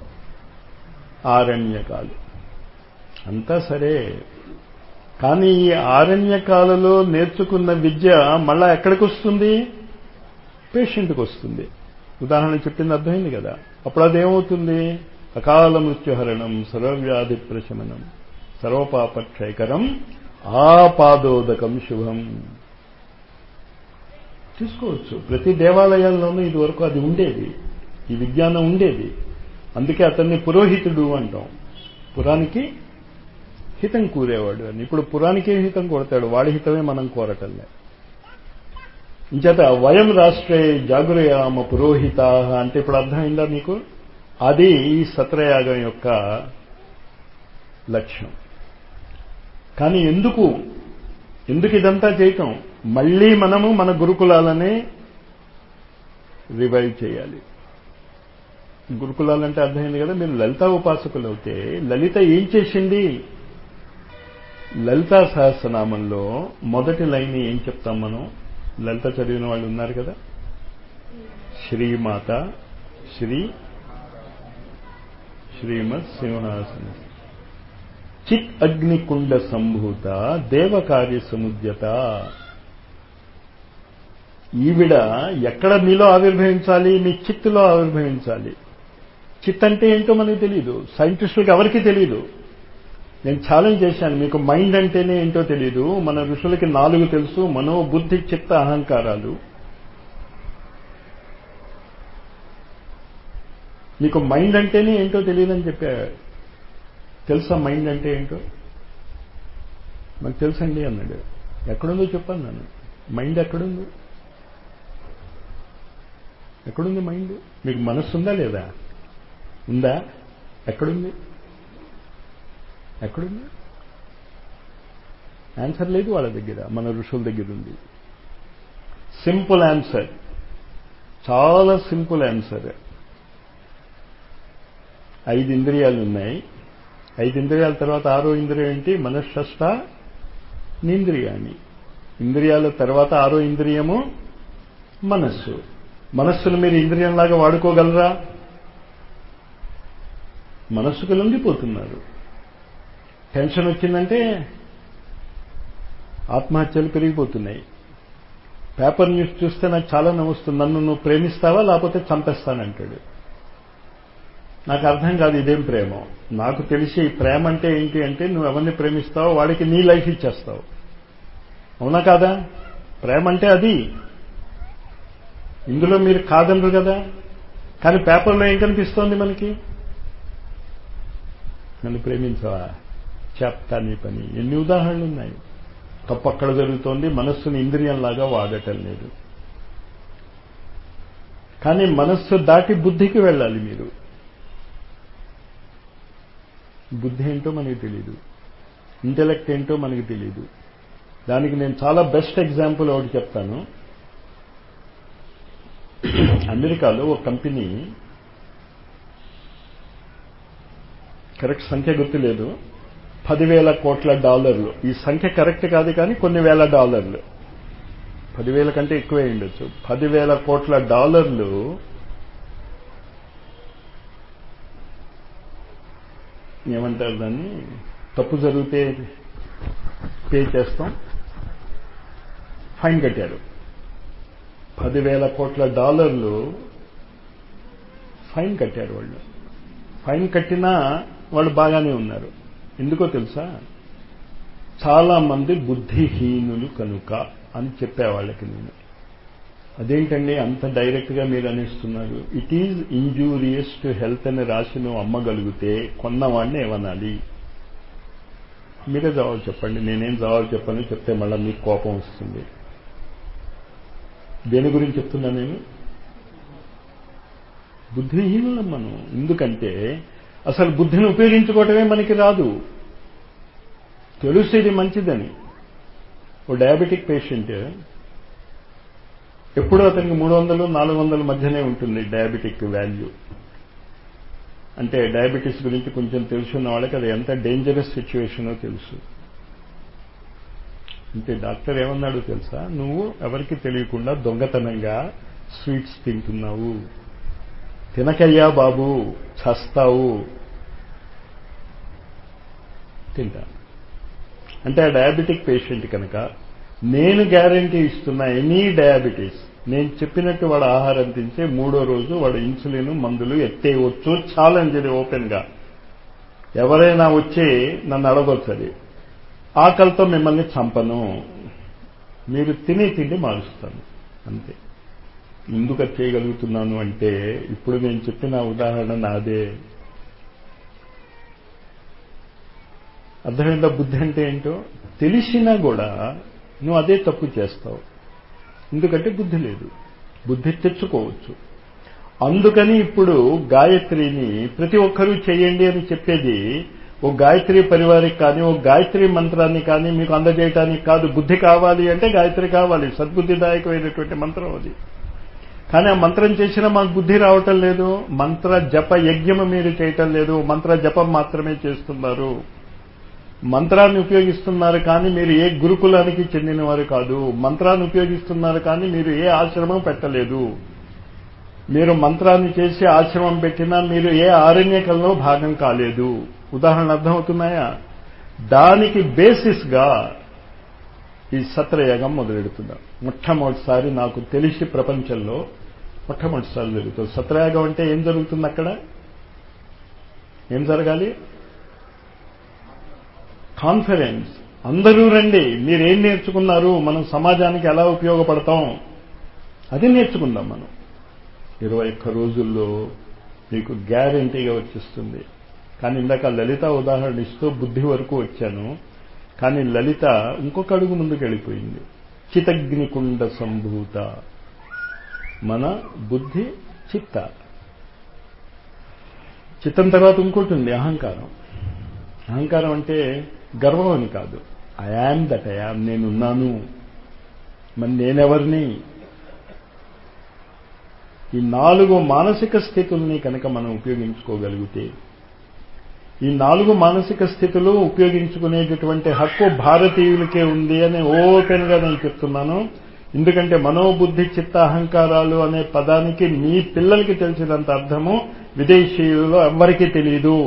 ఆరణ్యకాలు అంతా సరే కానీ ఈ ఆరణ్యకాలలో నేర్చుకున్న విద్య మళ్ళా ఎక్కడికి వస్తుంది పేషెంట్కి వస్తుంది ఉదాహరణ చెప్పింది అర్థమైంది కదా అప్పుడు అదేమవుతుంది అకాల మృత్యుహరణం సర్వవ్యాధి ప్రశమనం సర్వపాపక్షయకరం ఆపాదోదకం శుభం తీసుకోవచ్చు ప్రతి దేవాలయాల్లోనూ ఇది వరకు అది ఉండేది ఈ విజ్ఞానం ఉండేది అందుకే అతన్ని పురోహితుడు అంటాం పురానికి హితం కూరేవాడు అని ఇప్పుడు పురానికే హితం కొడతాడు వాడి హితమే మనం కోరటంలే ఇంచేత వయం రాష్ట్రే జాగురయామ పురోహిత అంటే ఇప్పుడు అర్థమైందా మీకు అది ఈ సత్రయాగం యొక్క లక్ష్యం కానీ ఎందుకు ఎందుకు ఇదంతా చేయటం మళ్ళీ మనము మన గురుకులాలనే రివైవ్ చేయాలి గురుకులాలంటే అర్థమైంది కదా మీరు లలిత ఉపాసకులు అవుతే లలిత ఏం చేసింది లలితా సహస్రనామంలో మొదటి లైన్ ఏం చెప్తాం మనం లలిత చదివిన వాళ్ళు ఉన్నారు కదా శ్రీమాత శ్రీ శ్రీమత్ సింహాసన చిత్ అగ్నికుండ సంభూత దేవకార్య సముద్యత ఈవిడ ఎక్కడ మీలో ఆవిర్భవించాలి మీ చిత్తులో ఆవిర్భవించాలి చిత్ అంటే ఏంటో మనకు తెలియదు సైంటిస్టులకు ఎవరికి తెలియదు నేను ఛాలెంజ్ చేశాను మీకు మైండ్ అంటేనే ఏంటో తెలియదు మన ఋషులకి నాలుగు తెలుసు మనో బుద్ధి చిత్త అహంకారాలు మీకు మైండ్ అంటేనే ఏంటో తెలియదని చెప్పా తెలుసా మైండ్ అంటే ఏంటో నాకు తెలుసండి అన్నాడు ఎక్కడుందో చెప్పాను నన్ను మైండ్ ఎక్కడుంది ఎక్కడుంది మైండ్ మీకు మనస్సు ఉందా లేదా ఉందా ఎక్కడుంది ఎక్కడుంది ఆన్సర్ లేదు వాళ్ళ దగ్గర మన ఋషుల దగ్గర ఉంది సింపుల్ ఆన్సర్ చాలా సింపుల్ ఆన్సర్ ఐదు ఇంద్రియాలు ఉన్నాయి ఐదు ఇంద్రియాల తర్వాత ఆరో ఇంద్రియం ఏంటి మనశ్శస్త నింద్రియాన్ని ఇంద్రియాల తర్వాత ఆరో ఇంద్రియము మనస్సు మనస్సును మీరు ఇంద్రియంలాగా వాడుకోగలరా మనస్సుకు లొంగిపోతున్నారు టెన్షన్ వచ్చిందంటే ఆత్మహత్యలు పెరిగిపోతున్నాయి పేపర్ న్యూస్ చూస్తే నాకు చాలా నవ్వుస్తుంది నన్ను నువ్వు ప్రేమిస్తావా లేకపోతే చంపేస్తానంటాడు నాకు అర్థం కాదు ఇదేం ప్రేమ నాకు తెలిసి ప్రేమ అంటే ఏంటి అంటే నువ్వు ఎవరిని ప్రేమిస్తావో వాడికి నీ లైఫ్ ఇచ్చేస్తావు అవునా కాదా ప్రేమ అంటే అది ఇందులో మీరు కాదనరు కదా కానీ పేపర్లో ఏం కనిపిస్తోంది మనకి నన్ను ప్రేమించవా చెప్తా నీ పని ఎన్ని ఉదాహరణలు ఉన్నాయి తప్పు అక్కడ జరుగుతోంది మనస్సుని ఇంద్రియంలాగా వాడటం లేదు కానీ మనస్సు దాటి బుద్ధికి వెళ్ళాలి మీరు బుద్ధి ఏంటో మనకి తెలియదు ఇంటెలెక్ట్ ఏంటో మనకి తెలియదు దానికి నేను చాలా బెస్ట్ ఎగ్జాంపుల్ ఒకటి చెప్తాను అమెరికాలో ఒక కంపెనీ కరెక్ట్ సంఖ్య గుర్తులేదు పదివేల కోట్ల డాలర్లు ఈ సంఖ్య కరెక్ట్ కాదు కానీ కొన్ని వేల డాలర్లు పదివేల కంటే ఎక్కువే ఉండొచ్చు పదివేల కోట్ల డాలర్లు ఏమంటారు దాన్ని తప్పు జరిగితే పే చేస్తాం ఫైన్ కట్టారు పదివేల కోట్ల డాలర్లు ఫైన్ కట్టారు వాళ్ళు ఫైన్ కట్టినా వాళ్ళు బాగానే ఉన్నారు ఎందుకో తెలుసా చాలా మంది బుద్ధిహీనులు కనుక అని చెప్పేవాళ్ళకి నేను అదేంటండి అంత డైరెక్ట్గా మీరు అనేస్తున్నారు it is injurious to health అని రాసి నువ్వు అమ్మగలిగితే కొన్నవాడిని ఏమనాలి మీరే జవాబు చెప్పండి నేనేం జవాబు చెప్పను చెప్తే మళ్ళీ మీకు కోపం వస్తుంది దేని గురించి చెప్తున్నా నేను బుద్ధిహీనులం మనం ఎందుకంటే అసలు బుద్ధిని ఉపయోగించుకోవటమే మనకి రాదు తెలుసు ఇది మంచిదని ఓ డయాబెటిక్ పేషెంట్ ఎప్పుడూ అతనికి మూడు వందలు నాలుగు వందల మధ్యనే ఉంటుంది డయాబెటిక్ వాల్యూ అంటే డయాబెటీస్ గురించి కొంచెం తెలుసున్న వాళ్ళకి అది ఎంత డేంజరస్ సిచ్యువేషనో తెలుసు అంటే డాక్టర్ ఏమన్నాడు తెలుసా నువ్వు ఎవరికి తెలియకుండా దొంగతనంగా స్వీట్స్ తింటున్నావు తినకయ్యా బాబు చస్తావు తింటా అంటే ఆ డయాబెటిక్ పేషెంట్ కనుక నేను గ్యారంటీ ఇస్తున్నా ఎనీ డయాబెటీస్ నేను చెప్పినట్టు వాడు ఆహారం తింటే మూడో రోజు వాడు ఇన్సులిన్ మందులు ఎత్తేయవచ్చు ఛాలెంజ్ ఇది ఓపెన్గా ఎవరైనా వచ్చి నన్ను అడగొచ్చు అది ఆకలితో మిమ్మల్ని చంపను మీరు తినే తిండి మారుస్తాను అంతే ఎందుకు అది చేయగలుగుతున్నాను అంటే ఇప్పుడు నేను చెప్పిన ఉదాహరణ నాదే అర్థమైందా బుద్ధి అంటే ఏంటో తెలిసినా కూడా నువ్వు అదే తప్పు చేస్తావు ఎందుకంటే బుద్ధి లేదు బుద్ధి తెచ్చుకోవచ్చు అందుకని ఇప్పుడు గాయత్రిని ప్రతి ఒక్కరూ చేయండి అని చెప్పేది ఓ గాయత్రి పరివారికి కానీ ఓ గాయత్రి మంత్రాన్ని కానీ మీకు అందజేయటానికి కాదు బుద్ధి కావాలి అంటే గాయత్రి కావాలి సద్బుద్ధిదాయకమైనటువంటి మంత్రం అది కానీ ఆ మంత్రం చేసినా మాకు బుద్ధి రావటం లేదు మంత్ర జప యజ్ఞము మీరు చేయటం లేదు మంత్ర జపం మాత్రమే చేస్తున్నారు మంత్రాన్ని ఉపయోగిస్తున్నారు కానీ మీరు ఏ గురుకులానికి చెందినవారు కాదు మంత్రాన్ని ఉపయోగిస్తున్నారు కానీ మీరు ఏ ఆశ్రమం పెట్టలేదు మీరు మంత్రాన్ని చేసి ఆశ్రమం పెట్టినా మీరు ఏ ఆరణ్యకంలో భాగం కాలేదు ఉదాహరణ అర్థమవుతున్నాయా దానికి బేసిస్గా ఈ సత్రయాగం మొదలెడుతున్నాం మొట్టమొదటిసారి నాకు తెలిసి ప్రపంచంలో మొట్టమొదటిసారి జరుగుతుంది సత్రయాగం అంటే ఏం జరుగుతుంది అక్కడ ఏం జరగాలి కాన్ఫరెన్స్ అందరూ రండి మీరేం నేర్చుకున్నారు మనం సమాజానికి ఎలా ఉపయోగపడతాం అది నేర్చుకుందాం మనం ఇరవై ఒక్క రోజుల్లో మీకు గ్యారంటీగా వచ్చేస్తుంది కానీ ఇందాక లలిత ఉదాహరణ ఇస్తూ బుద్ధి వరకు వచ్చాను కానీ లలిత ఇంకొక అడుగు ముందుకు వెళ్ళిపోయింది చితగ్నికుండ సంభూత మన బుద్ధి చిత్త చిత్తం తర్వాత ఇంకోటి ఉంది అహంకారం అహంకారం అంటే గర్వం అని కాదు I am that I am నేనున్నాను మరి నేనెవరిని ఈ నాలుగు మానసిక స్థితుల్ని కనుక మనం ఉపయోగించుకోగలిగితే ఈ నాలుగు మానసిక స్థితులు ఉపయోగించుకునేటటువంటి హక్కు భారతీయులకే ఉంది అని ఓపెన్గా నేను చెప్తున్నాను ఎందుకంటే మనోబుద్ధి చిత్త అహంకారాలు అనే పదానికి మీ పిల్లలకి తెలిసినంత అర్థము విదేశీయులలో ఎవ్వరికీ తెలియదు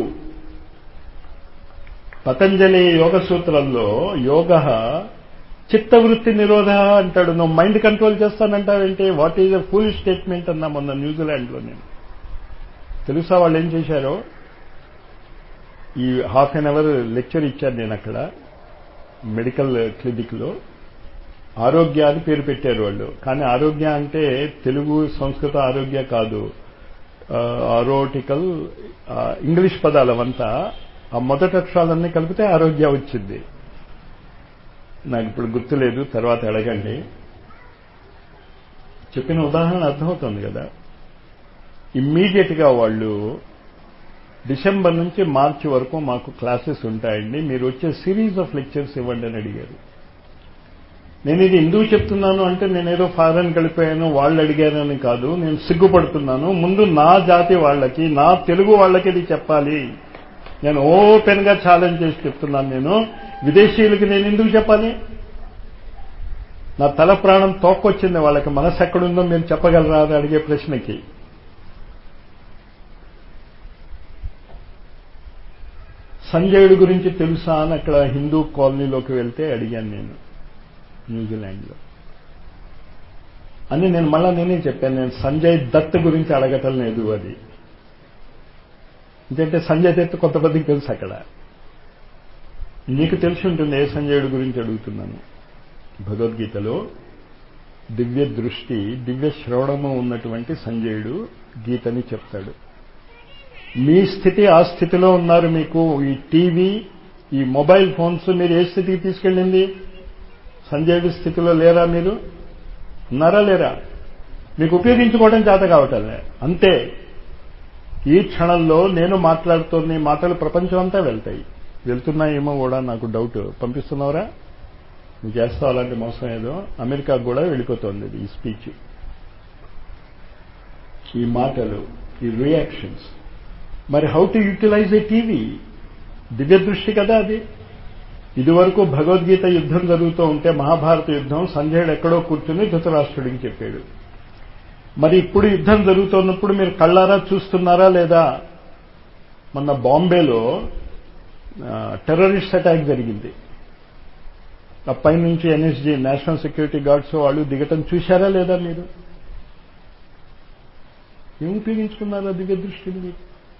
పతంజలి యోగ సూత్రంలో యోగ చిత్తవృత్తి నిరోధ అంటాడు నువ్వు మైండ్ కంట్రోల్ చేస్తానంటావేంటి what is a full statement అన్నా మొన్న న్యూజిలాండ్లో నేను తెలుసా వాళ్ళు ఏం చేశారో ఈ హాఫ్ అన్ అవర్ లెక్చర్ ఇచ్చాను నేను అక్కడ మెడికల్ క్లినిక్లో ఆరోగ్య అని పేరు పెట్టారు వాళ్ళు కానీ ఆరోగ్య అంటే తెలుగు సంస్కృత ఆరోగ్య కాదు ఆరోటికల్ ఇంగ్లీష్ పదాలు అవంతా ఆ మొదటి అక్షరాలన్నీ కలిపితే ఆరోగ్య వచ్చింది నాకు ఇప్పుడు గుర్తులేదు తర్వాత అడగండి చెప్పిన ఉదాహరణ అర్థమవుతుంది కదా ఇమ్మీడియట్గా వాళ్ళు డిసెంబర్ నుంచి మార్చి వరకు మాకు క్లాసెస్ ఉంటాయండి మీరు వచ్చే సిరీస్ ఆఫ్ లెక్చర్స్ ఇవ్వండి అని అడిగారు నేను ఇది ఎందుకు చెప్తున్నాను అంటే నేనేదో ఫారెన్ కలిపాను వాళ్ళు అడిగానని కాదు నేను సిగ్గుపడుతున్నాను ముందు నా జాతి వాళ్ళకి నా తెలుగు వాళ్ళకి ఇది చెప్పాలి నేను ఓపెన్ గా ఛాలెంజ్ చేసి చెప్తున్నాను నేను విదేశీయులకి నేను ఎందుకు చెప్పాలి నా తల ప్రాణం తోక్కొచ్చింది వాళ్ళకి మనసు ఎక్కడుందో మీరు చెప్పగలరా అని అడిగే ప్రశ్నకి సంజయుడు గురించి తెలుసా అని అక్కడ హిందూ కాలనీలోకి వెళ్తే అడిగాను నేను న్యూజిలాండ్లో అని నేను మళ్ళా నేనే చెప్పాను నేను సంజయ్ దత్ గురించి అడగటం లేదు అది ఎందుకంటే సంజయ్ దత్ కొంతమందికి తెలుసు అక్కడ నీకు తెలిసి ఉంటుంది ఏ సంజయుడు గురించి అడుగుతున్నాను భగవద్గీతలో దివ్య దృష్టి దివ్య శ్రవణము ఉన్నటువంటి సంజయుడు గీతని చెప్తాడు మీ స్థితి ఆ స్థితిలో ఉన్నారు మీకు ఈ టీవీ ఈ మొబైల్ ఫోన్స్ మీరు ఏ స్థితికి తీసుకెళ్ళింది సంజయుడి స్థితిలో లేరా మీరు ఉన్నారా లేరా మీకు ఉపయోగించుకోవడం చేత కావటంలే అంతే ఈ క్షణంలో నేను మాట్లాడుతున్న మాటలు ప్రపంచం అంతా వెళ్తాయి వెళ్తున్నాయేమో కూడా నాకు డౌట్ పంపిస్తున్నావురా నువ్వు చేస్తావు అలాంటి మోసం ఏదో అమెరికాకు కూడా వెళ్ళిపోతుంది ఈ స్పీచ్ ఈ మాటలు ఈ రియాక్షన్స్ మరి how to utilize a TV దివ్య దృష్టి కదా అది ఇదివరకు భగవద్గీత యుద్ధం జరుగుతూ ఉంటే మహాభారత యుద్ధం సంజయుడు ఎక్కడో కూర్చుని ధృతరాష్ట్రుడికి చెప్పాడు మరి ఇప్పుడు యుద్ధం జరుగుతున్నప్పుడు మీరు కళ్ళారా చూస్తున్నారా లేదా మొన్న బాంబేలో టెర్రరిస్ట్ అటాక్ జరిగింది ఆ పైనుంచి ఎన్ఎస్జీ నేషనల్ సెక్యూరిటీ గార్డ్స్ వాళ్ళు దిగటం చూశారా లేదా మీరు ఏం ఉపయోగించుకున్నారా దివ్య దృష్టిని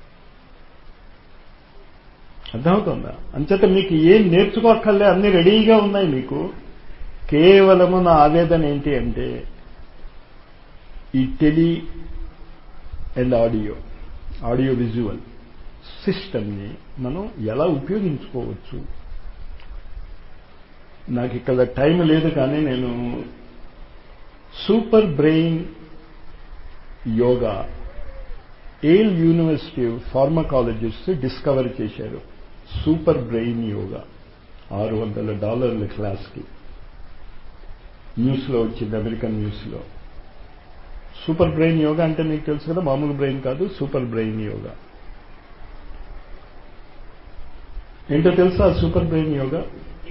అర్థమవుతుందా అంచేత మీకు ఏం నేర్చుకోక్కర్లే అన్ని రెడీగా ఉన్నాయి మీకు కేవలము నా ఆవేదన ఏంటి అంటే ఈ tele and audio audio visual సిస్టమ్ని మనం ఎలా ఉపయోగించుకోవచ్చు నాకు ఇక్కడ టైం లేదు కానీ నేను super brain yoga Yale university pharmacologist discover చేశారు సూపర్ బ్రెయిన్ యోగా ఆరు వందల డాలర్ల క్లాస్కి న్యూస్లో వచ్చింది అమెరికన్ న్యూస్లో సూపర్ బ్రెయిన్ యోగా అంటే మీకు తెలుసు కదా మామూలు బ్రెయిన్ కాదు సూపర్ బ్రెయిన్ యోగా ఏంటో తెలుసా సూపర్ బ్రెయిన్ యోగా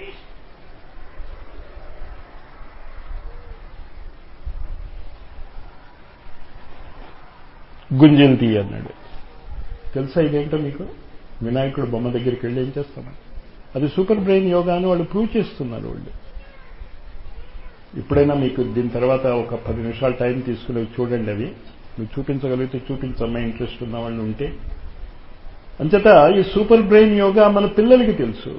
గుంజలు తీ అన్నాడు తెలుసా ఇదేంటో మీకు వినాయకుడు బొమ్మ దగ్గరికి వెళ్ళి ఏం చేస్తాను అది సూపర్ బ్రెయిన్ యోగా అని వాళ్ళు ప్రూవ్ చేస్తున్నారు వాళ్ళు ఇప్పుడైనా మీకు దీని తర్వాత ఒక పది నిమిషాలు టైం తీసుకుని చూడండి అవి మీరు చూపించగలిగితే చూపించమ్మా ఇంట్రెస్ట్ ఉన్న వాళ్ళు ఉంటే అంచేత ఈ సూపర్ బ్రెయిన్ యోగా మన పిల్లలకి తెలుసు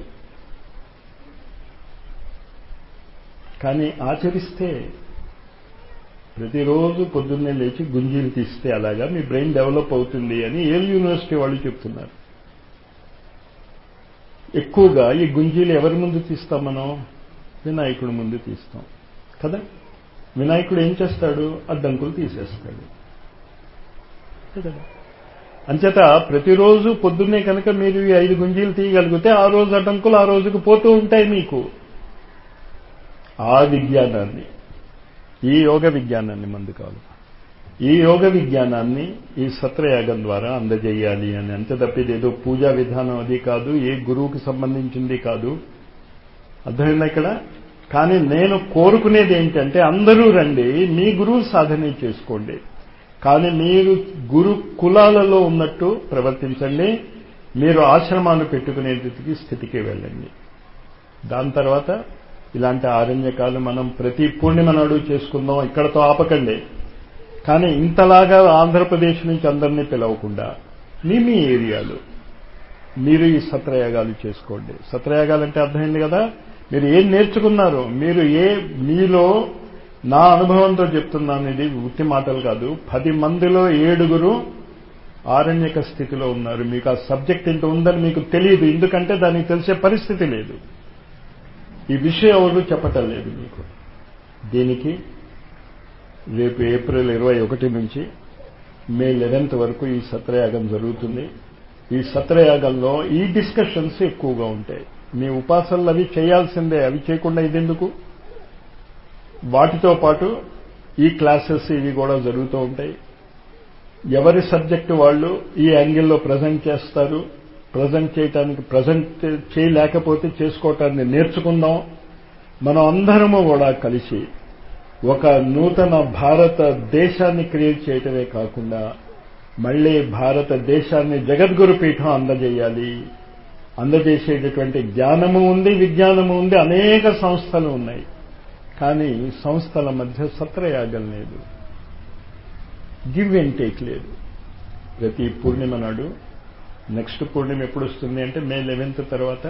కానీ ఆచరిస్తే ప్రతిరోజు పొద్దున్నే లేచి గుంజీలు తీస్తే అలాగా మీ బ్రెయిన్ డెవలప్ అవుతుంది అని ఏల్ యూనివర్సిటీ వాళ్ళు చెప్తున్నారు ఎక్కువగా ఈ గుంజీలు ఎవరి ముందు తీస్తాం మనం వినాయకుడి ముందు తీస్తాం కదా వినాయకుడు ఏం చేస్తాడు అడ్డంకులు తీసేస్తాడు కదా అంచేత ప్రతిరోజు పొద్దున్నే కనుక మీరు ఈ ఐదు గుంజీలు తీయగలిగితే ఆ రోజు అడ్డంకులు ఆ రోజుకు పోతూ ఉంటాయి మీకు ఆ విజ్ఞానాన్ని ఈ యోగ విజ్ఞానాన్ని మందు కాదు ఈ యోగ విజ్ఞానాన్ని ఈ సత్రయాగం ద్వారా అందజేయాలి అని అంతే తప్పిది ఏదో పూజా విధానం అది కాదు ఏ గురువుకి సంబంధించింది కాదు అర్థమైందా ఇక్కడ కానీ నేను కోరుకునేది ఏంటంటే అందరూ రండి మీ గురువు సాధన చేసుకోండి కానీ మీరు గురు కులాలలో ఉన్నట్టు ప్రవర్తించండి మీరు ఆశ్రమాలు పెట్టుకునే స్థితికి వెళ్ళండి దాని తర్వాత ఇలాంటి ఆరణ్యకాలు మనం ప్రతి పూర్ణిమ నాడు చేసుకుందాం ఇక్కడతో ఆపకండి కానీ ఇంతలాగా ఆంధ్రప్రదేశ్ నుంచి అందరినీ పిలవకుండా మీ మీ ఏరియాలు మీరు ఈ సత్రయాగాలు చేసుకోండి సత్రయాగాలు అంటే అర్థమైంది కదా మీరు ఏం నేర్చుకున్నారు మీరు ఏ మీలో నా అనుభవంతో చెప్తున్నాను ఇది ఉత్తి మాటలు కాదు పది మందిలో ఏడుగురు ఆరణ్యక స్థితిలో ఉన్నారు మీకు ఆ సబ్జెక్ట్ ఇంత ఉందని మీకు తెలియదు ఎందుకంటే దానికి తెలిసే పరిస్థితి లేదు ఈ విషయం ఎవరు చెప్పటం లేదు మీకు దీనికి రేపు ఏప్రిల్ ఇరవై ఒకటి నుంచి మే లెవెన్త్ వరకు ఈ సత్రయాగం జరుగుతుంది ఈ సత్రయాగంలో ఈ డిస్కషన్స్ ఎక్కువగా ఉంటాయి మీ ఉపాసనలు అవి చేయాల్సిందే అవి చేయకుండా ఇదెందుకు వాటితో పాటు ఈ క్లాసెస్ ఇవి కూడా జరుగుతూ ఉంటాయి ఎవరి సబ్జెక్టు వాళ్ళు ఈ యాంగిల్లో ప్రజెంట్ చేస్తారు ప్రజెంట్ చేయటానికి ప్రజెంట్ చేయలేకపోతే చేసుకోవటాన్ని నేర్చుకుందాం మనం అందరము కూడా కలిసి ఒక నూతన భారతదేశాన్ని క్రియేట్ చేయటమే కాకుండా మళ్ళీ భారతదేశాన్ని జగద్గురు పీఠం అందజేయాలి అందజేసేటటువంటి జ్ఞానము ఉంది విజ్ఞానము ఉంది అనేక సంస్థలు ఉన్నాయి కానీ సంస్థల మధ్య సత్రయాగం లేదు గివ్ అండ్ టేక్ లేదు ప్రతి పూర్ణిమ నాడు నెక్స్ట్ పూర్ణిమ ఎప్పుడు వస్తుంది అంటే మే లెవెన్త్ తర్వాత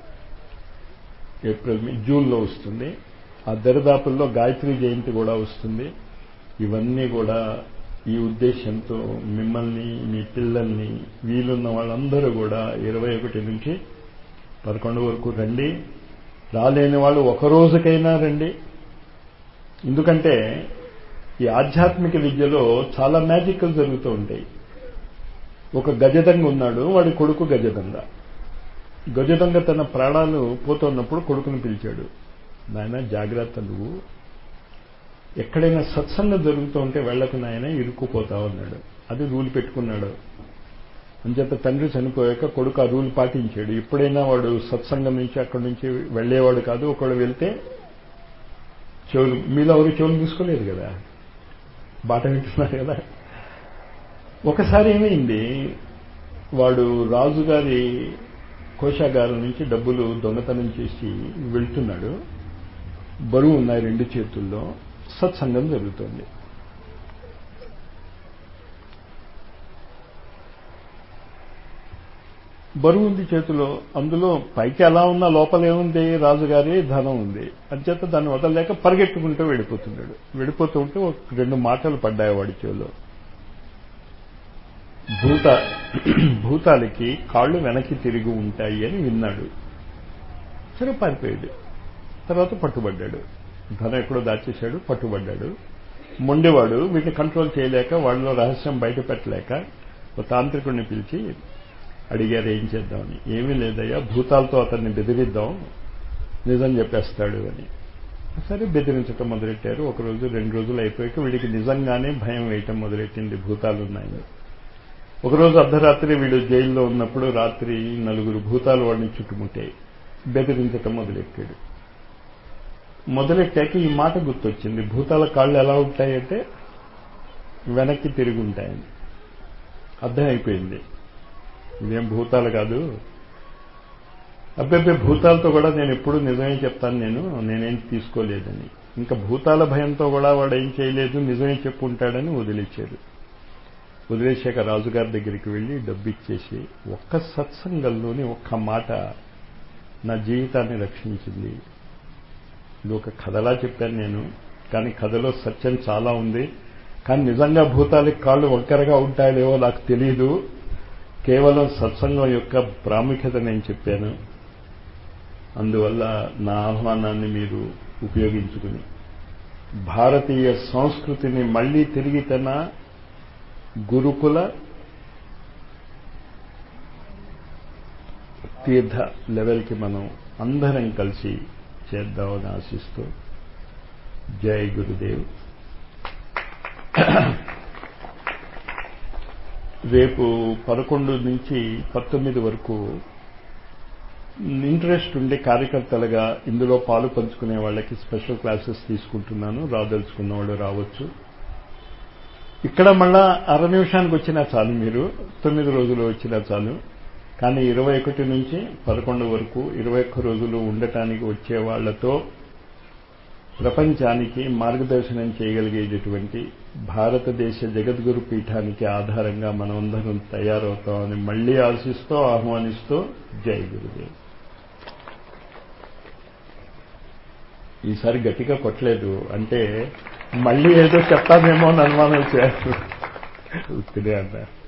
ఏప్రిల్ మే జూన్లో వస్తుంది ఆ దరిదాపుల్లో గాయత్రి జయంతి కూడా వస్తుంది ఇవన్నీ కూడా ఈ ఉద్దేశంతో మిమ్మల్ని మీ పిల్లల్ని వీలున్న వాళ్ళందరూ కూడా ఇరవై ఒకటి నుంచి పదకొండు వరకు రండి రాలేని వాళ్ళు ఒక రోజుకైనా రండి ఎందుకంటే ఈ ఆధ్యాత్మిక విద్యలో చాలా మ్యాజిక్లు జరుగుతూ ఉంటాయి ఒక గజదంగ ఉన్నాడు వాడి కొడుకు గజదంగ గజదంగ తన ప్రాణాలు పోతున్నప్పుడు కొడుకుని పిలిచాడు నాయన జాగ్రత్త నువ్వు ఎక్కడైనా సత్సంగం జరుగుతూ ఉంటే వెళ్ళకు నాయన ఇరుక్కుపోతావు అన్నాడు అది రూల్ పెట్టుకున్నాడు అంచేత తండ్రి చనిపోయాక కొడుకు ఆ రూల్ పాటించాడు ఎప్పుడైనా వాడు సత్సంగం నుంచి అక్కడి నుంచి వెళ్లేవాడు కాదు ఒకడు వెళ్తే చెవులు మీలో ఎవరు చెవులు తీసుకోలేదు కదా బాట వింటున్నారు కదా ఒకసారి ఏమైంది వాడు రాజుగారి కోశాగారం నుంచి డబ్బులు దొంగతనం చేసి వెళ్తున్నాడు బరువు ఉన్నాయి రెండు చేతుల్లో సత్సంగం జరుగుతోంది బరువు ఉంది చేతిలో అందులో పైకి ఎలా ఉన్నా లోపల ఏముంది రాజుగారి ధనం ఉంది అంచేత దాన్ని వదలలేక పరిగెట్టుకుంటూ వెళ్ళిపోతున్నాడు వెళ్ళిపోతూ ఉంటే ఒక రెండు మాటలు పడ్డాయి వాడి చెవిలో భూత భూతాలకి కాళ్ళు వెనక్కి తిరిగి ఉంటాయి అని విన్నాడు సరే పారిపోయాడు తర్వాత పట్టుబడ్డాడు ధనం ఎక్కడో దాచేశాడు పట్టుబడ్డాడు మొండివాడు వీటిని కంట్రోల్ చేయలేక వాళ్ళలో రహస్యం బయట పెట్టలేక ఒక తాంత్రికుడిని పిలిచి అడిగారు ఏం చేద్దామని ఏమీ లేదయ్యా భూతాలతో అతన్ని బెదిరిద్దాం నిజం చెప్పేస్తాడు అని సరే బెదిరించటం మొదలెట్టారు ఒక రోజు రెండు రోజులు అయిపోయాక వీడికి నిజంగానే భయం వేయటం మొదలెట్టింది భూతాలు ఉన్నాయని ఒకరోజు అర్ధరాత్రి వీడు జైల్లో ఉన్నప్పుడు రాత్రి నలుగురు భూతాలు వాడిని చుట్టుముట్టాయి బెదిరించటం మొదలెట్టాడు మొదలెట్టాక ఈ మాట గుర్తొచ్చింది భూతాల కాళ్ళు ఎలా ఉంటాయంటే వెనక్కి తిరిగి ఉంటాయని అర్థమైపోయింది ఇదేం భూతాలు కాదు అబ్బెబ్బే భూతాలతో కూడా నేను ఎప్పుడు నిజమే చెప్తాను నేను నేనేం తీసుకోలేదని ఇంకా భూతాల భయంతో కూడా వాడు ఏం చేయలేదు నిజమే చెప్పుంటాడని వదిలేశారు వదిలేశాక రాజుగారి దగ్గరికి వెళ్ళి డబ్బు ఇచ్చేసి ఒక్క సత్సంగంలోని ఒక్క మాట నా జీవితాన్ని రక్షించింది ఇది ఒక కథలా చెప్పాను నేను కానీ కథలో సత్యం చాలా ఉంది కానీ నిజంగా భూతాలకి కాళ్ళు వంకరగా ఉంటాయలేవో నాకు తెలియదు కేవలం సత్సంగం యొక్క ప్రాముఖ్యత నేను చెప్పాను అందువల్ల నా ఆహ్వానాన్ని మీరు ఉపయోగించుకుని భారతీయ సంస్కృతిని మళ్లీ తిరిగి తన గురుకుల తీర్థ లెవెల్కి మనం అందరం కలిసి చేద్దామని ఆశిస్తూ జై గురుదేవ్ రేపు పదకొండు నుంచి పంతొమ్మిది వరకు ఇంట్రెస్ట్ ఉండే కార్యకర్తలుగా ఇందులో పాలు పంచుకునే వాళ్ళకి స్పెషల్ క్లాసెస్ తీసుకుంటున్నాను రాదలుచుకున్న వాళ్ళు రావచ్చు ఇక్కడ మళ్ళా అర నిమిషానికి వచ్చినా చాలు మీరు తొమ్మిది రోజులు వచ్చినా చాలు కానీ ఇరవై ఒకటి నుంచి పదకొండు వరకు ఇరవై ఒక్క రోజులు ఉండటానికి వచ్చే వాళ్లతో ప్రపంచానికి మార్గదర్శనం చేయగలిగేటటువంటి భారతదేశ జగద్గురు పీఠానికి ఆధారంగా మనమందరం తయారవుతామని మళ్లీ ఆశిస్తూ ఆహ్వానిస్తూ జై గురుదేవ్ ఈసారి గట్టిగా కొట్టలేదు అంటే మళ్ళీ ఏదో చెప్తానేమో అని అనుమానం చేస్తారు ఉత్తిడే అన్నారు